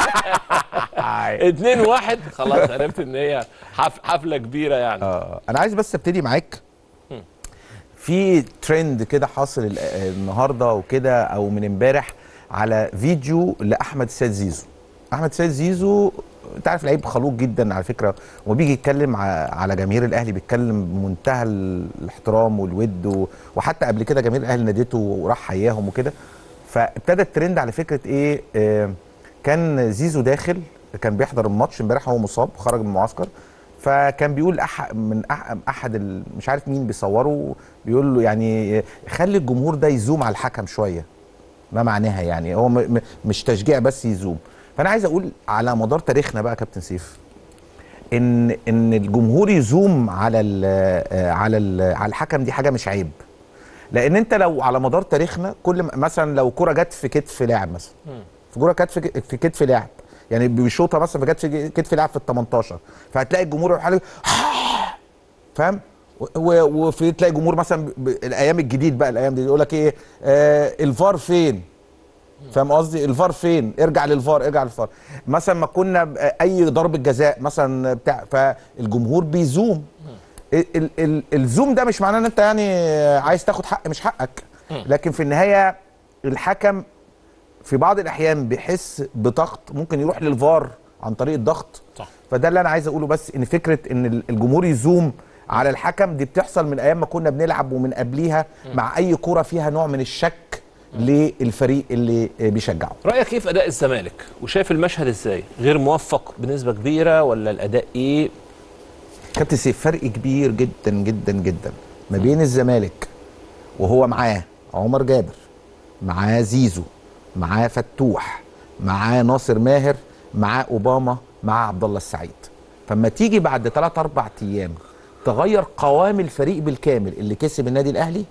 اتنين واحد خلاص عرفت ان هي حف- حفله كبيره يعني آه. انا عايز بس ابتدي معاك في ترند كده حاصل ال- النهارده وكده او من امبارح على فيديو لاحمد السيد زيزو احمد السيد زيزو انت عارف لعيب خلوق جدا على فكره وبيجي يتكلم ع- على جماهير الاهلي بيتكلم بمنتهى الاحترام والود و- وحتى قبل كده جماهير الاهلي ناديته وراح حياهم وكده فابتدى الترند على فكره ايه آه كان زيزو داخل كان بيحضر الماتش امبارح هو مصاب خرج من المعسكر فكان بيقول أح من أح احد ال- مش عارف مين بيصوره بيقول له يعني خلي الجمهور ده يزوم على الحكم شويه ما معناها يعني هو م م مش تشجيع بس يزوم فانا عايز اقول على مدار تاريخنا بقى يا كابتن سيف ان ان الجمهور يزوم على ال على ال على الحكم دي حاجه مش عيب لان انت لو على مدار تاريخنا كل م- مثلا لو كره جت في كتف لاعب مثلا في كره جت في ك- في كتف لاعب يعني بيشوطها مثلا فجت في كتف لاعب في ال 18 فهتلاقي الجمهور يروح عليه فاهم و- وفي تلاقي جمهور مثلا ب- ب- الايام الجديد بقى الايام دي يقول لك ايه آه الفار فين فاهم قصدي الفار فين ارجع للفار ارجع للفار مثلا ما كنا ب- اي ضربه جزاء مثلا بتاع فالجمهور بيزوم ال ال ال الزوم ده مش معناه ان انت يعني عايز تاخد حق مش حقك لكن في النهايه الحكم في بعض الاحيان بيحس بضغط ممكن يروح للفار عن طريق الضغط صح. فده اللي انا عايز اقوله بس ان فكره ان ال- الجمهور يزوم على الحكم دي بتحصل من ايام ما كنا بنلعب ومن قبليها مع اي كوره فيها نوع من الشك للفريق اللي بيشجعه رايك ايه في اداء الزمالك وشايف المشهد ازاي غير موفق بنسبه كبيره ولا الاداء ايه كابتن سيف فرق كبير جدا جدا جدا ما بين الزمالك وهو معاه عمر جابر معاه زيزو معاه فتوح معاه ناصر ماهر معاه اوباما معاه عبد الله السعيد فما تيجي بعد 3 4 ايام تغير قوام الفريق بالكامل اللي كسب النادي الاهلي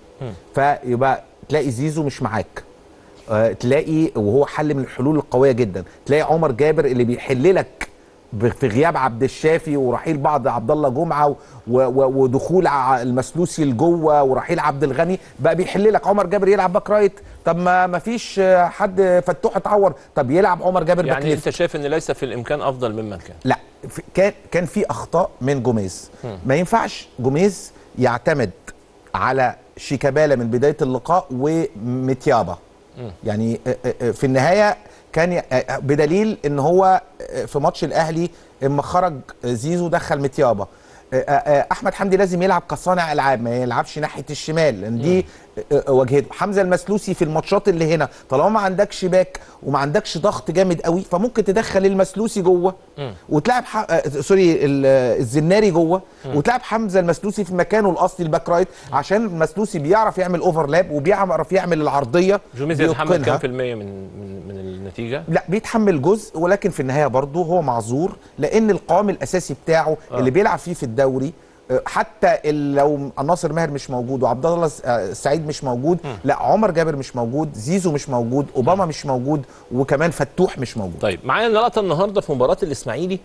فيبقى تلاقي زيزو مش معاك آه، تلاقي وهو حل من الحلول القويه جدا تلاقي عمر جابر اللي بيحل لك ب- في غياب عبد الشافي ورحيل بعض عبد الله جمعه و- و- ودخول ع- المسلوسي لجوه ورحيل عبد الغني بقى بيحل لك عمر جابر يلعب باك رايت طب ما ما فيش آه، حد فتوح اتعور طب يلعب عمر جابر باك يعني ليفت انت شايف ان ليس في الامكان افضل ممن كان لا في- كان كان في اخطاء من جوميز ما ينفعش جوميز يعتمد على شيكابالا من بدايه اللقاء ومتيابا يعني آه، آه، آه، في النهايه كان ي- آه، آه، بدليل ان هو آه، في ماتش الاهلي اما خرج زيزو دخل متيابا آه، آه، آه، احمد حمدي لازم يلعب كصانع العاب ما يلعبش ناحيه الشمال لان دي آه، آه، واجهته حمزه المسلوسي في الماتشات اللي هنا طالما ما عندكش باك وما عندكش ضغط جامد قوي فممكن تدخل المسلوسي جوه وتلعب ح... آه، سوري ال- آه، الزناري جوه وتلعب حمزه المسلوسي في مكانه الاصلي الباك رايت عشان المسلوسي بيعرف يعمل اوفرلاب وبيعرف يعمل العرضيه جوميز يتحمل بيتقنها. كام في المية من من من النتيجة؟ لا بيتحمل جزء ولكن في النهايه برضه هو معذور لان القوام الاساسي بتاعه آه. اللي بيلعب فيه في الدوري آه، حتى ال- لو ناصر ماهر مش موجود وعبد الله الس- آه، السعيد مش موجود لا عمر جابر مش موجود زيزو مش موجود اوباما مش موجود وكمان فتوح مش موجود طيب معانا لقطة النهاردة في مباراة الإسماعيلي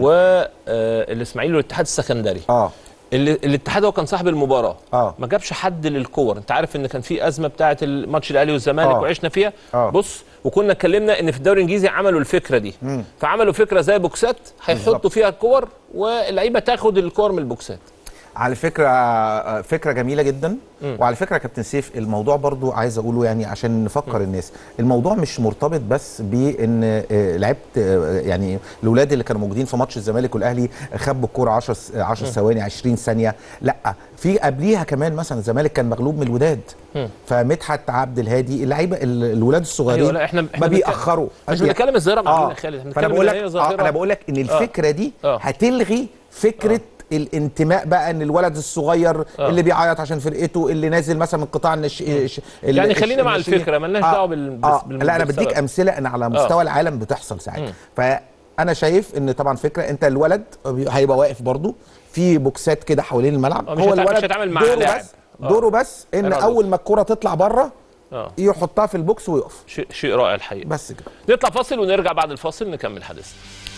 والإسماعيلي والاتحاد السكندري اه اللي الاتحاد هو كان صاحب المباراة اه ما جابش حد للكور انت عارف ان كان في ازمه بتاعه الماتش الاهلي والزمالك آه. وعشنا فيها آه. بص وكنا اتكلمنا ان في الدوري الانجليزي عملوا الفكره دي مم. فعملوا فكره زي بوكسات هيحطوا بالظبط. فيها الكور واللعيبه تاخد الكور من البوكسات على فكره آه، فكره جميله جدا مم. وعلى فكره يا كابتن سيف الموضوع برضو عايز اقوله يعني عشان نفكر الناس الموضوع مش مرتبط بس بان آه، لعبت آه، يعني الاولاد اللي كانوا موجودين في ماتش الزمالك والاهلي خبوا الكوره 10 س- 10 ثواني 20 ثانيه لا في قبليها كمان مثلا الزمالك كان مغلوب من الوداد مم. فمدحت عبد الهادي اللعيبه ال- الولاد الصغيرين أيوة، لا، إحنا- إحنا ما بنتكلم- بيأخروا مش بنتكلم الظاهره اه معلومة يا خالد احنا فانا بنتكلم بقول إن لك هي آه ظاهره انا بقول لك ان الفكره دي آه. هتلغي فكره الانتماء بقى ان الولد الصغير آه. اللي بيعيط عشان فرقته اللي نازل مثلا من قطاع النش... الش- ال- يعني الش- خلينا مع الناشئين. الفكرة، ملناش دعوة بال- آه. بال- لا انا بالسبب. بديك امثله ان على مستوى العالم بتحصل ساعات مم. فانا شايف ان طبعا فكره انت الولد هيبقى واقف برضو في بوكسات كده حوالين الملعب آه، مش هتع- مش هيتعامل مع دوره لاعب. بس آه. دوره بس ان أنا اول ما الكره تطلع بره اه يحطها في البوكس ويقف شيء شيء رائع الحقيقه بس كده نطلع فاصل ونرجع بعد الفاصل نكمل حديثنا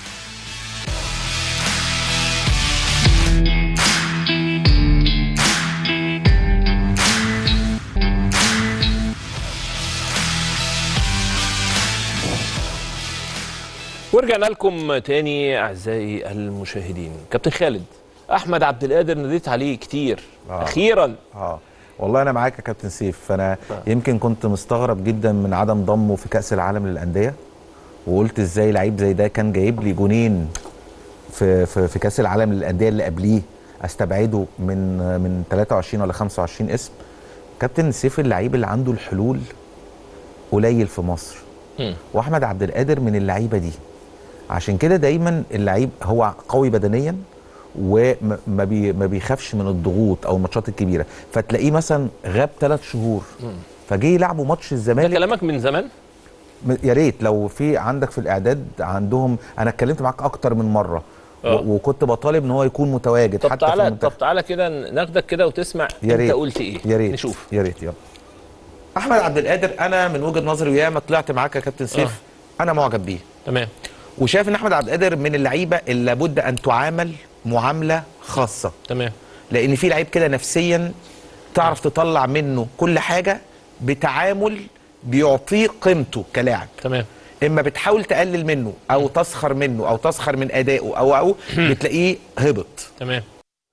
ورجعنا لكم تاني اعزائي المشاهدين كابتن خالد احمد عبد القادر ناديت عليه كتير آه. اخيرا اه والله انا معاك يا كابتن سيف فانا يمكن كنت مستغرب جدا من عدم ضمه في كاس العالم للانديه وقلت ازاي لعيب زي ده كان جايب لي جونين في في, في كاس العالم للانديه اللي قبليه استبعده من من 23 ولا 25 اسم كابتن سيف اللعيب اللي عنده الحلول قليل في مصر مم. واحمد عبد القادر من اللعيبه دي عشان كده دايما اللعيب هو قوي بدنيا وما ما بي ما بيخافش من الضغوط او الماتشات الكبيره فتلاقيه مثلا غاب ثلاث شهور فجه يلعبوا ماتش ده الزمالك كلامك من زمان م- يا ريت لو في عندك في الاعداد عندهم انا اتكلمت معاك اكتر من مره آه. و- وكنت بطالب ان هو يكون متواجد طب حتى في تعالى المنتخب طب تعالى كده ناخدك كده وتسمع يا انت ريت قلت ايه يا ريت نشوف يا ريت يلا احمد عبد القادر انا من وجهه نظري وياما طلعت معاك يا كابتن سيف انا معجب بيه تمام وشايف ان احمد عبد القادر من اللعيبه اللي لابد ان تعامل معامله خاصه تمام لان في لعيب كده نفسيا تعرف تطلع منه كل حاجه بتعامل بيعطيه قيمته كلاعب تمام اما بتحاول تقلل منه او تسخر منه او تسخر من ادائه او او بتلاقيه هبط تمام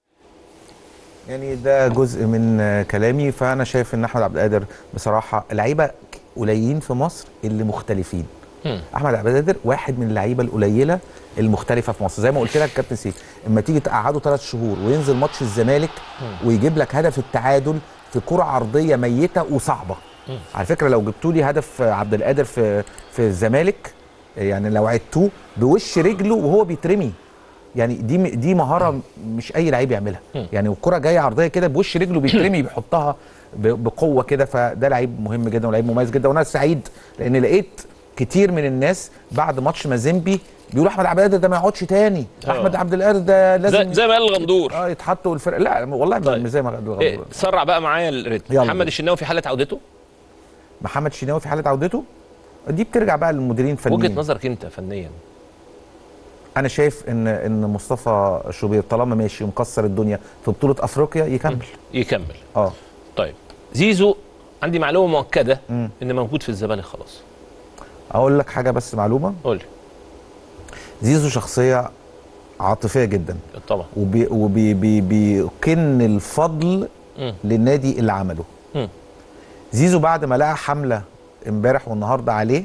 يعني ده جزء من آه، كلامي فانا شايف ان احمد عبد القادر بصراحه لعيبه قليلين في مصر اللي مختلفين مم. احمد عبد القادر واحد من اللعيبه القليله المختلفه في مصر زي ما قلت لك كابتن سيف اما تيجي تقعده ثلاث شهور وينزل ماتش الزمالك ويجيب لك هدف التعادل في كره عرضيه ميته وصعبه على فكره لو جبتوا لي هدف عبد القادر في في الزمالك يعني لو عدتوه بوش رجله وهو بيترمي يعني دي دي مهاره مش اي لعيب يعملها يعني والكره جايه عرضيه كده بوش رجله بيترمي بيحطها ب- بقوه كده فده لعيب مهم جدا ولعيب مميز جدا وانا سعيد لان لقيت كتير من الناس بعد ماتش مازيمبي بيقولوا احمد عبد القادر ده ما يقعدش تاني آه. احمد عبد القادر ده لازم زي, زي ما قال الغندور اه يتحط والفرق لا والله طيب. مش زي ما قال إيه سرع بقى معايا الريتم يلا محمد بينا. الشناوي في حاله عودته محمد شناوي في حاله عودته دي بترجع بقى للمديرين الفنيين وجهه نظرك انت فنيا انا شايف ان ان مصطفى شوبير طالما ماشي ومكسر الدنيا في بطوله افريقيا يكمل يكمل اه طيب زيزو عندي معلومه مؤكده مم. ان موجود في الزمالك خلاص اقول لك حاجه بس معلومه قول لي زيزو شخصيه عاطفيه جدا طبعا وبي وبي بي بيكن الفضل مم. للنادي اللي عمله مم. زيزو بعد ما لقى حمله امبارح والنهارده عليه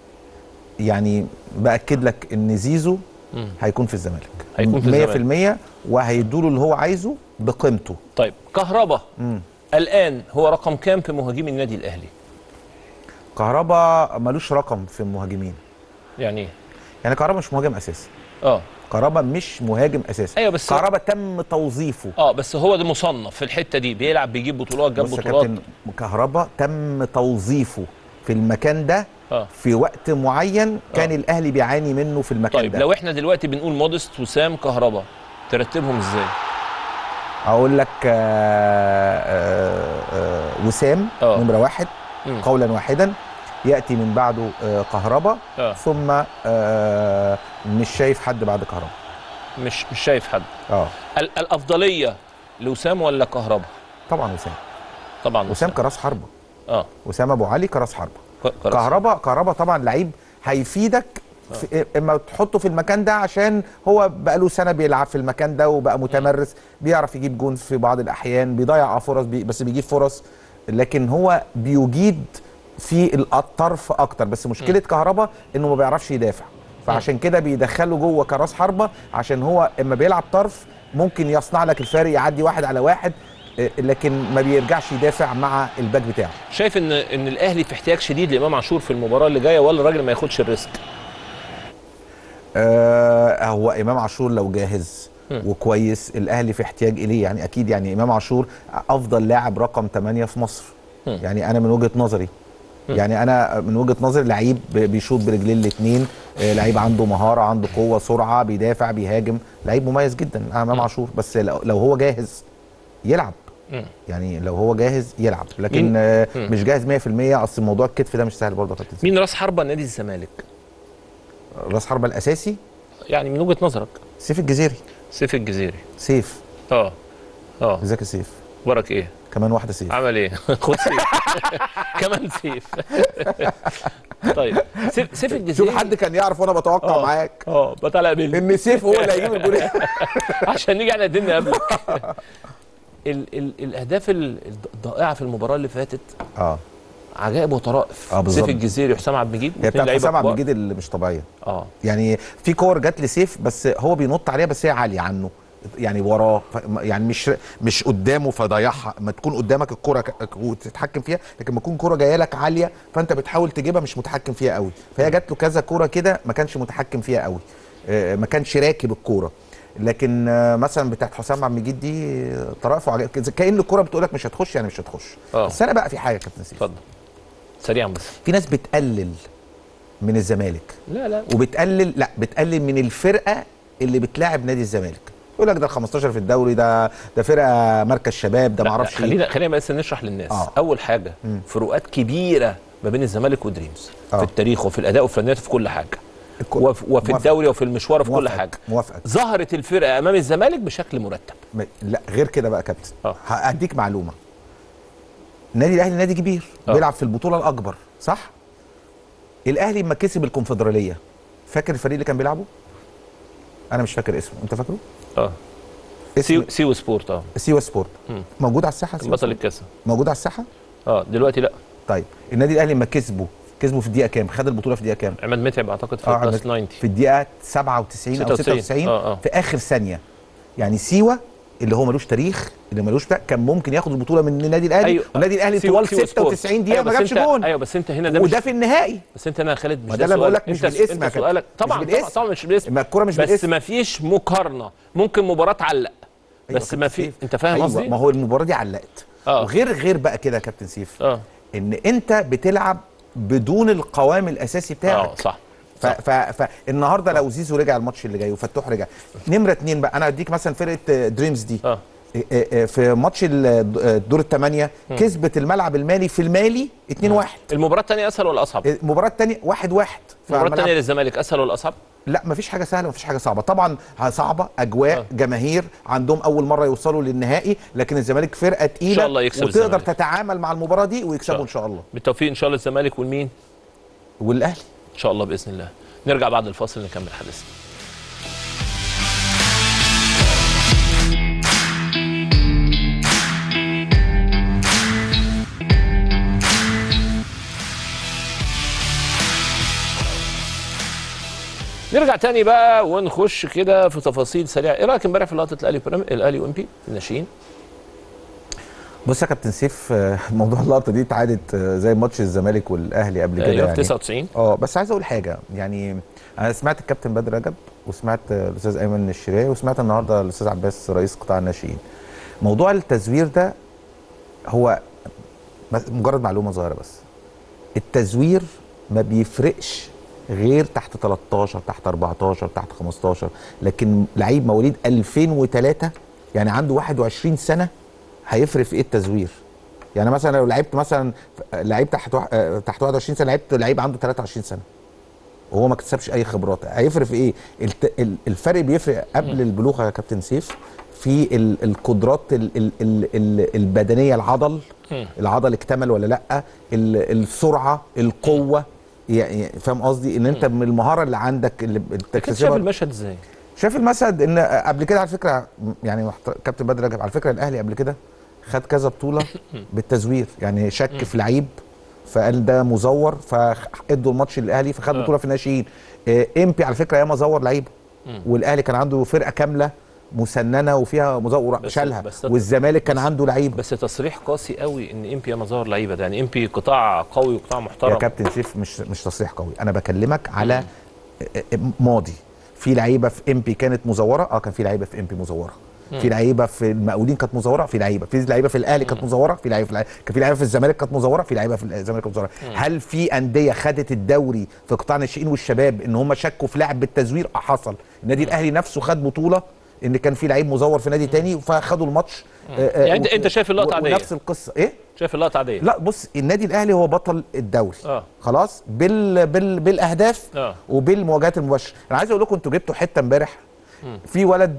يعني باكد لك ان زيزو مم. هيكون في الزمالك هيكون في الزمالك. 100% وهيدوله اللي هو عايزه بقيمته طيب كهربا مم. الان هو رقم كام في مهاجمي النادي الاهلي كهربا ملوش رقم في المهاجمين يعني ايه يعني كهربا مش مهاجم اساسي اه كهربا مش مهاجم اساسي أيوة بس- كهربا تم توظيفه اه بس هو ده مصنف في الحته دي بيلعب بيجيب بطولات جاب بص يا بطولات كابتن كهربا تم توظيفه في المكان ده اه في وقت معين كان آه. الاهلي بيعاني منه في المكان طيب ده لو احنا دلوقتي بنقول مودست وسام كهربا ترتبهم ازاي اقول لك آه آه آه وسام آه. نمره واحد مم. قولا واحدا ياتي من بعده آه كهربا آه. ثم آه مش شايف حد بعد كهربا مش مش شايف حد اه ال- الافضليه لوسام ولا كهربا طبعا وسام طبعا وسام كراس حربه اه وسام ابو علي كراس حربه ك- كراس. كهربا كهربا طبعا لعيب هيفيدك في اما تحطه في المكان ده عشان هو بقى له سنه بيلعب في المكان ده وبقى متمرس بيعرف يجيب جون في بعض الاحيان بيضيع فرص بي بس بيجيب فرص لكن هو بيجيد في الطرف اكتر بس مشكله كهربا انه ما بيعرفش يدافع فعشان كده بيدخله جوه كراس حربه عشان هو اما بيلعب طرف ممكن يصنع لك الفارق يعدي واحد على واحد آه، لكن ما بيرجعش يدافع مع الباك بتاعه شايف ان ان الاهلي في احتياج شديد لامام عاشور في المباراه اللي جايه ولا الراجل ما ياخدش الريسك آه هو امام عاشور لو جاهز مم. وكويس الاهلي في احتياج اليه يعني اكيد يعني امام عاشور افضل لاعب رقم 8 في مصر مم. يعني انا من وجهه نظري مم. يعني انا من وجهه نظري لعيب ب- بيشوط برجلين الاثنين لعيب عنده مهاره عنده قوه سرعه بيدافع بيهاجم لعيب مميز جدا امام مم. عاشور بس لو لو هو جاهز يلعب مم. يعني لو هو جاهز يلعب لكن مين- آه، مم. مش جاهز 100% اصل موضوع الكتف ده مش سهل برضه يا كابتن سيف. مين راس حربه نادي الزمالك راس حربه الاساسي يعني من وجهه نظرك سيف الجزيري سيف الجزيري سيف اه اه ازيك يا سيف اخبارك ايه كمان واحده سيف عمل ايه خد سيف كمان سيف طيب سيف سيف الجزيري شوف حد كان يعرف وانا بتوقع آه. معاك اه بطلع بيلي ان سيف هو اللي هيجيب الجول عشان نيجي احنا الدنيا قبلك ال ال الاهداف ال- الضائعه في المباراه اللي فاتت اه عجائب وطرائف آه، بالظبط. سيف الجزيري وحسام عبد المجيد هي اتنين بتاعت لعيبة حسام عبد كبار. المجيد اللي مش طبيعيه اه يعني في كور جت لسيف بس هو بينط عليها بس هي عاليه عنه يعني وراه ف- يعني مش مش قدامه فضيعها ما تكون قدامك الكره ك- وتتحكم فيها لكن ما تكون كره جايه لك عاليه فانت بتحاول تجيبها مش متحكم فيها قوي فهي جات له كذا كوره كده ما كانش متحكم فيها قوي آه، ما كانش راكب الكوره لكن آه، مثلا بتاعت حسام عبد المجيد دي آه، طرائف وعجائب كده. كأن الكوره بتقول لك مش هتخش يعني مش هتخش اه بس انا بقى في حاجه يا كابتن سيف اتفضل سريعا بس في ناس بتقلل من الزمالك لا لا وبتقلل لا بتقلل من الفرقه اللي بتلاعب نادي الزمالك يقول لك ده ال 15 في الدوري ده ده فرقه مركز شباب ده لا، معرفش لا، خلينا خلينا بس نشرح للناس آه. اول حاجه مم. فروقات كبيره ما بين الزمالك ودريمز آه. في التاريخ وفي الاداء وفي الفنيات وفي كل حاجه وف- وفي موافق. الدوري وفي المشوار وفي كل موافقك. حاجه موافقك ظهرت الفرقه امام الزمالك بشكل مرتب م- لا غير كده بقى يا كابتن آه. هاديك معلومه النادي الاهلي نادي كبير آه. بيلعب في البطوله الاكبر صح الاهلي لما كسب الكونفدراليه فاكر الفريق اللي كان بيلعبه انا مش فاكر اسمه انت فاكره اه اسم سيو سيو سبورت اه سيوا سبورت مم. موجود على الساحه سيوا بطل سبورت؟ الكاس موجود على الساحه اه دلوقتي لا طيب النادي الاهلي لما كسبه كسبه في الدقيقه كام خد البطوله في الدقيقه كام عماد متعب اعتقد في آه، بلس عماد- 90 في الدقيقه 97 او 96. 96 آه، آه. في اخر ثانيه يعني سيوا اللي هو ملوش تاريخ اللي ملوش بتاع كان ممكن ياخد البطوله من النادي الاهلي أيوة. والنادي الاهلي سيو- طوال سيو سبورت. 96 دقيقه أيوة ما بس جابش انت- جون ايوه بس انت هنا ده وده مش في النهائي بس انت هنا يا خالد مش ما ده اللي بقول لك مش انت بالاسم انت يا كابتن. سؤالك مش طبعا بالاسم. طبعا, طبعا مش بالاسم ما الكرة مش بس بالاسم. ما فيش مقارنه ممكن مباراه تعلق أيوة بس كابتن ما في سيف. انت فاهم أيوة قصدي ما هو المباراه دي علقت آه. وغير غير بقى كده يا كابتن سيف اه ان انت بتلعب بدون القوام الاساسي بتاعك اه صح ف ف فالنهارده لو زيزو رجع الماتش اللي جاي وفتوح رجع نمره اتنين بقى انا اديك مثلا فرقه دريمز دي اه إيه إيه في ماتش ال- الدور الثمانيه كسبت الملعب المالي في المالي 2-1 المباراه الثانيه اسهل ولا اصعب؟ المباراه الثانيه 1-1 المباراه الثانيه للزمالك اسهل ولا اصعب؟ لا مفيش حاجه سهله مفيش حاجه صعبه طبعا صعبه اجواء آه. جماهير عندهم اول مره يوصلوا للنهائي لكن الزمالك فرقه تقيله إن شاء الله يكسب وتقدر الزمالك. تتعامل مع المباراه دي ويكسبوا ان شاء الله بالتوفيق ان شاء الله الزمالك والمين؟ والاهلي ان شاء الله باذن الله نرجع بعد الفاصل نكمل حديثنا نرجع تاني بقى ونخش كده في تفاصيل سريعه ايه رايك امبارح في لقطه الاهلي وبيراميد- الاهلي وامبي الناشئين بص يا كابتن سيف آه، موضوع اللقطه دي اتعادت آه، زي ماتش الزمالك والاهلي قبل كده ايوه في يعني 99 اه بس عايز اقول حاجه يعني انا سمعت الكابتن بدر رجب وسمعت آه، الاستاذ ايمن الشراي وسمعت النهارده الاستاذ عباس رئيس قطاع الناشئين موضوع التزوير ده هو بس مجرد معلومه صغيره بس التزوير ما بيفرقش غير تحت 13 تحت 14 تحت 15 لكن لعيب مواليد 2003 يعني عنده 21 سنه هيفرق في ايه التزوير يعني مثلا لو لعبت مثلا لعيب تحت واحد- آه، تحت 21 سنه لعبت لعيب عنده 23 سنه وهو ما اكتسبش اي خبرات هيفرق في ايه الت- ال- الفرق بيفرق قبل البلوغ يا كابتن سيف في ال- القدرات ال- ال- ال- ال- البدنيه العضل العضل اكتمل ولا لا ال- السرعه القوه يعني فاهم قصدي ان انت من المهاره اللي عندك اللي كنت شايف بتكتسبها المشهد ازاي؟ شايف المشهد ان قبل كده على فكره يعني محت- كابتن بدر رجب على فكره الاهلي قبل كده خد كذا بطوله بالتزوير يعني شك في لعيب فقال ده مزور فادوا الماتش للاهلي فخد آه. بطوله في الناشئين آه، امبي على فكره ياما زور لعيبه والاهلي كان عنده فرقه كامله مسننه وفيها مزور بس- شالها بس- والزمالك كان عنده لعيبه بس تصريح قاسي قوي ان امبي مظاهر لعيبه ده يعني امبي قطاع قوي وقطاع يا محترم كابتن سيف مش مش تصريح قوي انا بكلمك على ماضي في لعيبه في امبي كانت مزوره اه كان في لعيبه في امبي مزوره في لعيبه في المقاولين كانت مزوره في لعيبه في لعيبه في الاهلي كانت مزوره في لعيبه في الأهلي. كان في لعيبه في الزمالك كانت مزوره في لعيبه في الزمالك كانت مزوره هل في انديه خدت الدوري في قطاع الناشئين والشباب ان هم شكوا في لاعب بالتزوير اه حصل النادي الاهلي نفسه خد بطوله ان كان في لعيب مزور في نادي تاني فخدوا الماتش آه، آه، يعني أنت- أنت شايف اللقطة و- عادية؟ ونفس القصه ايه شايف اللقطه عاديه لا بص النادي الاهلي هو بطل الدوري اه خلاص بال بال بالاهداف اه وبالمواجهات المباشره انا عايز اقول لكم انتوا جبتوا حته امبارح في ولد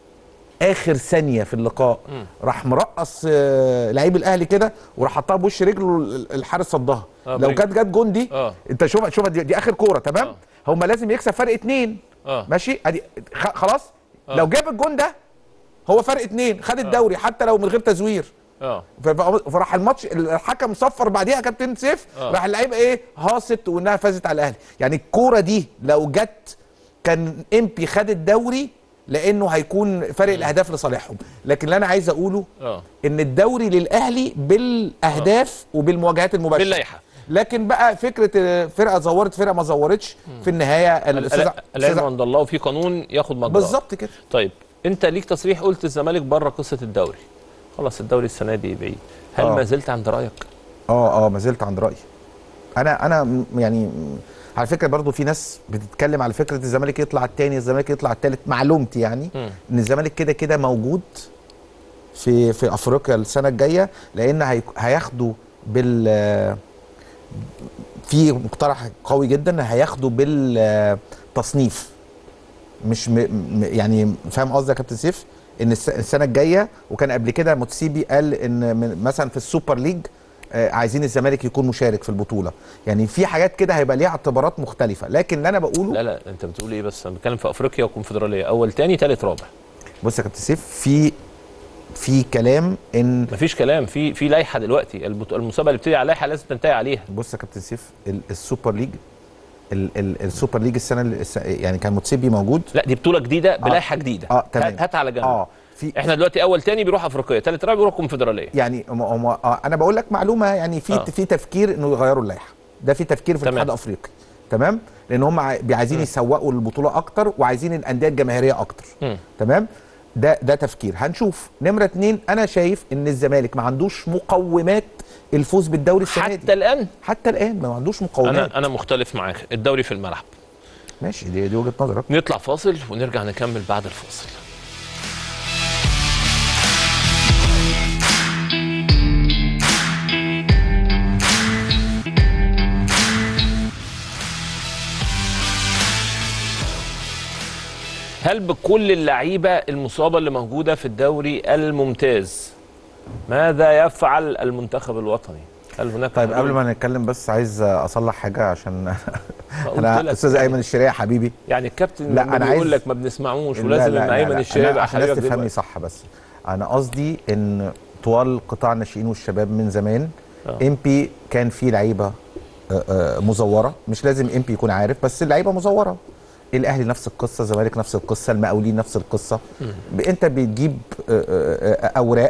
اخر ثانيه في اللقاء راح مرقص آه، لعيب الاهلي كده وراح حطها بوش رجله ال- الحارس صدها آه، لو برجله. جت جت جون دي اه انت شوف شوف دي, دي اخر كوره تمام آه. هم لازم يكسب فرق اتنين اه ماشي ادي خ- خلاص آه. لو جاب الجون ده هو فرق اتنين خد الدوري حتى لو من غير تزوير اه ف- ف- فراح الماتش الحكم صفر بعديها يا كابتن سيف آه. راح اللعيبه ايه هاصت وانها فازت على الاهلي يعني الكوره دي لو جت كان امبي خد الدوري لانه هيكون فرق الاهداف لصالحهم لكن اللي انا عايز اقوله اه ان الدوري للاهلي بالاهداف وبالمواجهات المباشره باللائحه لكن بقى فكره آه، فرقه زورت فرقه ما زورتش في النهايه الاستاذ العلم أستاذ- عند الله وفي قانون ياخد مجراه بالظبط كده طيب انت ليك تصريح قلت الزمالك بره قصه الدوري خلاص الدوري السنه دي بعيد هل آه. ما زلت عند رايك اه اه ما زلت عند رايي انا انا م- يعني م- على فكره برضو في ناس بتتكلم على فكره الزمالك يطلع الثاني الزمالك يطلع الثالث معلومتي يعني مم. ان الزمالك كده كده موجود في في افريقيا السنه الجايه لان هي- هياخدوا بال في مقترح قوي جدا هياخدوا بال تصنيف مش م... م... يعني فاهم قصدي يا كابتن سيف ان الس- السنه الجايه وكان قبل كده موتسيبي قال ان من مثلا في السوبر ليج آه، عايزين الزمالك يكون مشارك في البطوله يعني في حاجات كده هيبقى ليها اعتبارات مختلفه لكن اللي انا بقوله لا لا انت بتقول ايه بس انا بتكلم في افريقيا وكونفدراليه اول تاني تالت رابع بص يا كابتن سيف في في كلام ان مفيش كلام في في لائحه دلوقتي البط- المسابقه اللي بتبتدي على لائحه لازم تنتهي عليها بص يا كابتن سيف ال- السوبر ليج ال ال السوبر ليج السنه اللي الس- يعني كان موتسيبي موجود لا دي بطوله جديده بلائحه جديده اه تمام هات على جنب اه في احنا دلوقتي اول تاني بيروح افريقيا تالت رابع بيروح كونفدراليه يعني هم هم آه انا بقول لك معلومه يعني في آه. في تفكير انه يغيروا اللائحه ده في تفكير في تمام. الاتحاد الافريقي تمام لان هم عاي- عايزين يسوقوا البطوله اكتر وعايزين الانديه الجماهيريه اكتر مم. تمام ده ده تفكير هنشوف نمره اتنين انا شايف ان الزمالك ما عندوش مقومات الفوز بالدوري السنه دي حتى الان حتى الان ما عندوش مقومات انا انا مختلف معاك الدوري في الملعب ماشي دي, دي وجهه نظرك نطلع فاصل ونرجع نكمل بعد الفاصل هل بكل اللعيبه المصابه اللي موجوده في الدوري الممتاز ماذا يفعل المنتخب الوطني؟ هل هناك طيب حلول؟ قبل ما نتكلم بس عايز اصلح حاجه عشان قلت انا لك استاذ يعني. ايمن الشريعه حبيبي يعني الكابتن لا، لما أنا بيقول عايز- لك ما بنسمعوش لا، ولازم لا، ان لا، ايمن لا، الشريعه أنا يبقى عشان الناس حبيبك تفهمني دلوقتي. صح بس انا قصدي ان طوال قطاع الناشئين والشباب من زمان آه. ام بي كان في لعيبه آه، آه، مزوره مش لازم ام بي يكون عارف بس اللعيبه مزوره الاهلي نفس القصه الزمالك نفس القصه المقاولين نفس القصه ب- انت بتجيب آه، آه، آه، اوراق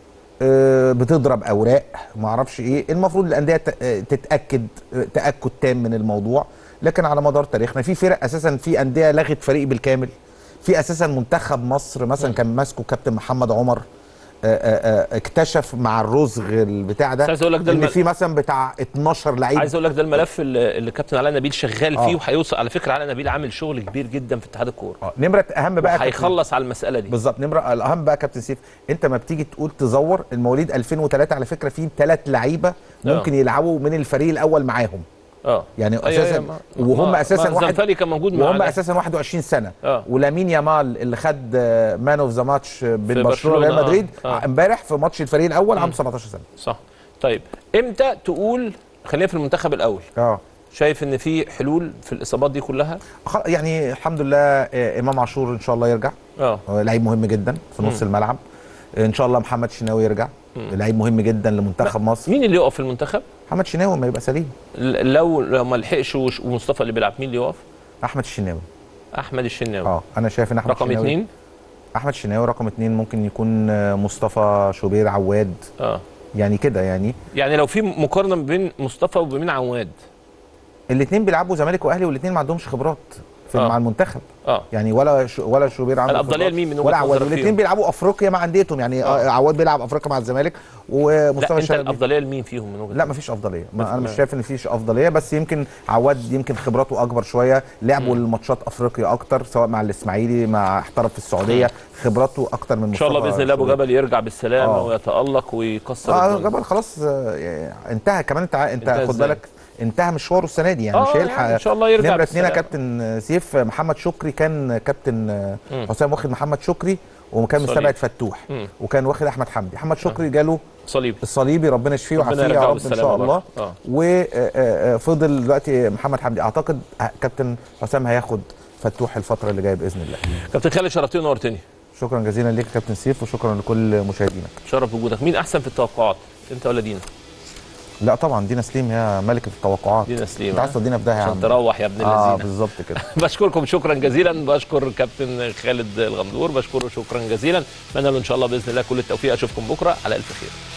آه، بتضرب اوراق ما اعرفش ايه المفروض الانديه ت- آه، تتاكد آه، تاكد تام من الموضوع لكن على مدار تاريخنا في فرق اساسا في انديه لغت فريق بالكامل في اساسا منتخب مصر مثلا كان ماسكه كابتن محمد عمر آه، آه، آه، اكتشف مع الرزغ البتاع ده بس عايز أقول لك ده ان الم- في مثلا بتاع 12 لعيب عايز اقول لك ده الملف اللي اللي كابتن علاء نبيل شغال فيه آه. وهيوصل على فكره علاء نبيل عامل شغل كبير جدا في اتحاد الكوره آه، نمره اهم بقى كابتن- هيخلص على المساله دي بالظبط نمره الاهم بقى كابتن سيف انت ما بتيجي تقول تزور المواليد 2003 على فكره في ثلاث لعيبه ممكن يلعبوا من الفريق الاول معاهم اه يعني أيوة، اساسا أيوة، ما- وهم ما- اساسا ما واحد الزنفلي كان موجود مع وهم ده. اساسا 21 سنه آه. ولامين يامال اللي خد مان اوف ذا ماتش بين في برشلونه وريال برشلونة، مدريد آه. آه. امبارح في ماتش الفريق الاول عنده 17 سنه صح طيب امتى تقول خلينا في المنتخب الاول اه شايف ان في حلول في الاصابات دي كلها خ- يعني الحمد لله آه، امام عاشور ان شاء الله يرجع اه آه، لعيب مهم جدا في نص مم. الملعب آه، ان شاء الله محمد شناوي يرجع مم. لعيب مهم جدا لمنتخب مصر مين اللي يقف في المنتخب محمد شناوي ما يبقى سليم ل- لو لو ما لحقش وش- ومصطفى اللي بيلعب مين اللي يقف احمد الشناوي احمد الشناوي اه انا شايف ان احمد رقم الشناوي اثنين احمد الشناوي رقم اثنين ممكن يكون آه، مصطفى شوبير عواد اه يعني كده يعني يعني لو في مقارنه بين مصطفى وبين عواد الاثنين بيلعبوا زمالك واهلي والاثنين ما عندهمش خبرات في آه. مع المنتخب اه يعني ولا ش... ولا شوبير عنده الأفضلية خبرات لمين من وجهة ولا عواد نظرك والاثنين فيهم؟ بيلعبوا افريقيا مع انديتهم يعني آه. عواد بيلعب افريقيا مع الزمالك لا ومصطفى انت الشلبي الافضليه لمين فيهم من وجهه لا مفيش افضليه ما انا مش ما- شايف ان فيش افضليه بس يمكن عواد يمكن خبراته اكبر شويه لعبوا الماتشات افريقيا اكتر سواء مع الاسماعيلي مع احترف في السعوديه خبراته اكتر من ان شاء الله مصطفى باذن الله ابو شوبير. جبل يرجع بالسلامه آه. ويتالق ويكسر اه الدنيا. جبل خلاص آه، يعني انتهى كمان انت ع- انت انتهى خد ازاي؟ بالك انتهى مشواره السنه دي يعني آه، مش هيلحق يعني إن شاء الله يرجع نمره اثنين يا بالسلامة. كابتن سيف محمد شكري كان كابتن آه، مم. حسام واخد محمد شكري وكان صليب. مستبعد فتوح مم. وكان واخد احمد حمدي محمد شكري جاله صليبي الصليبي ربنا يشفيه ربنا ويعافيه يا يرجعه رب ان بالسلامة شاء الله برضه. آه. وفضل دلوقتي محمد حمدي اعتقد كابتن حسام هياخد فتوح الفتره اللي جايه باذن الله كابتن خالد شرفتني ونورتني شكرا جزيلا ليك يا كابتن سيف وشكرا لكل مشاهدينك شرف وجودك مين احسن في التوقعات انت ولا دينا لا طبعا دينا سليم هي ملكه التوقعات دينا سليم انت عايز ها؟ تودينا في داهيه يا عشان عم تروح يا ابن اه اللذينه بالظبط كده بشكركم شكرا جزيلا بشكر كابتن خالد الغندور بشكره شكرا جزيلا اتمنى له ان شاء الله باذن الله كل التوفيق اشوفكم بكره على الف خير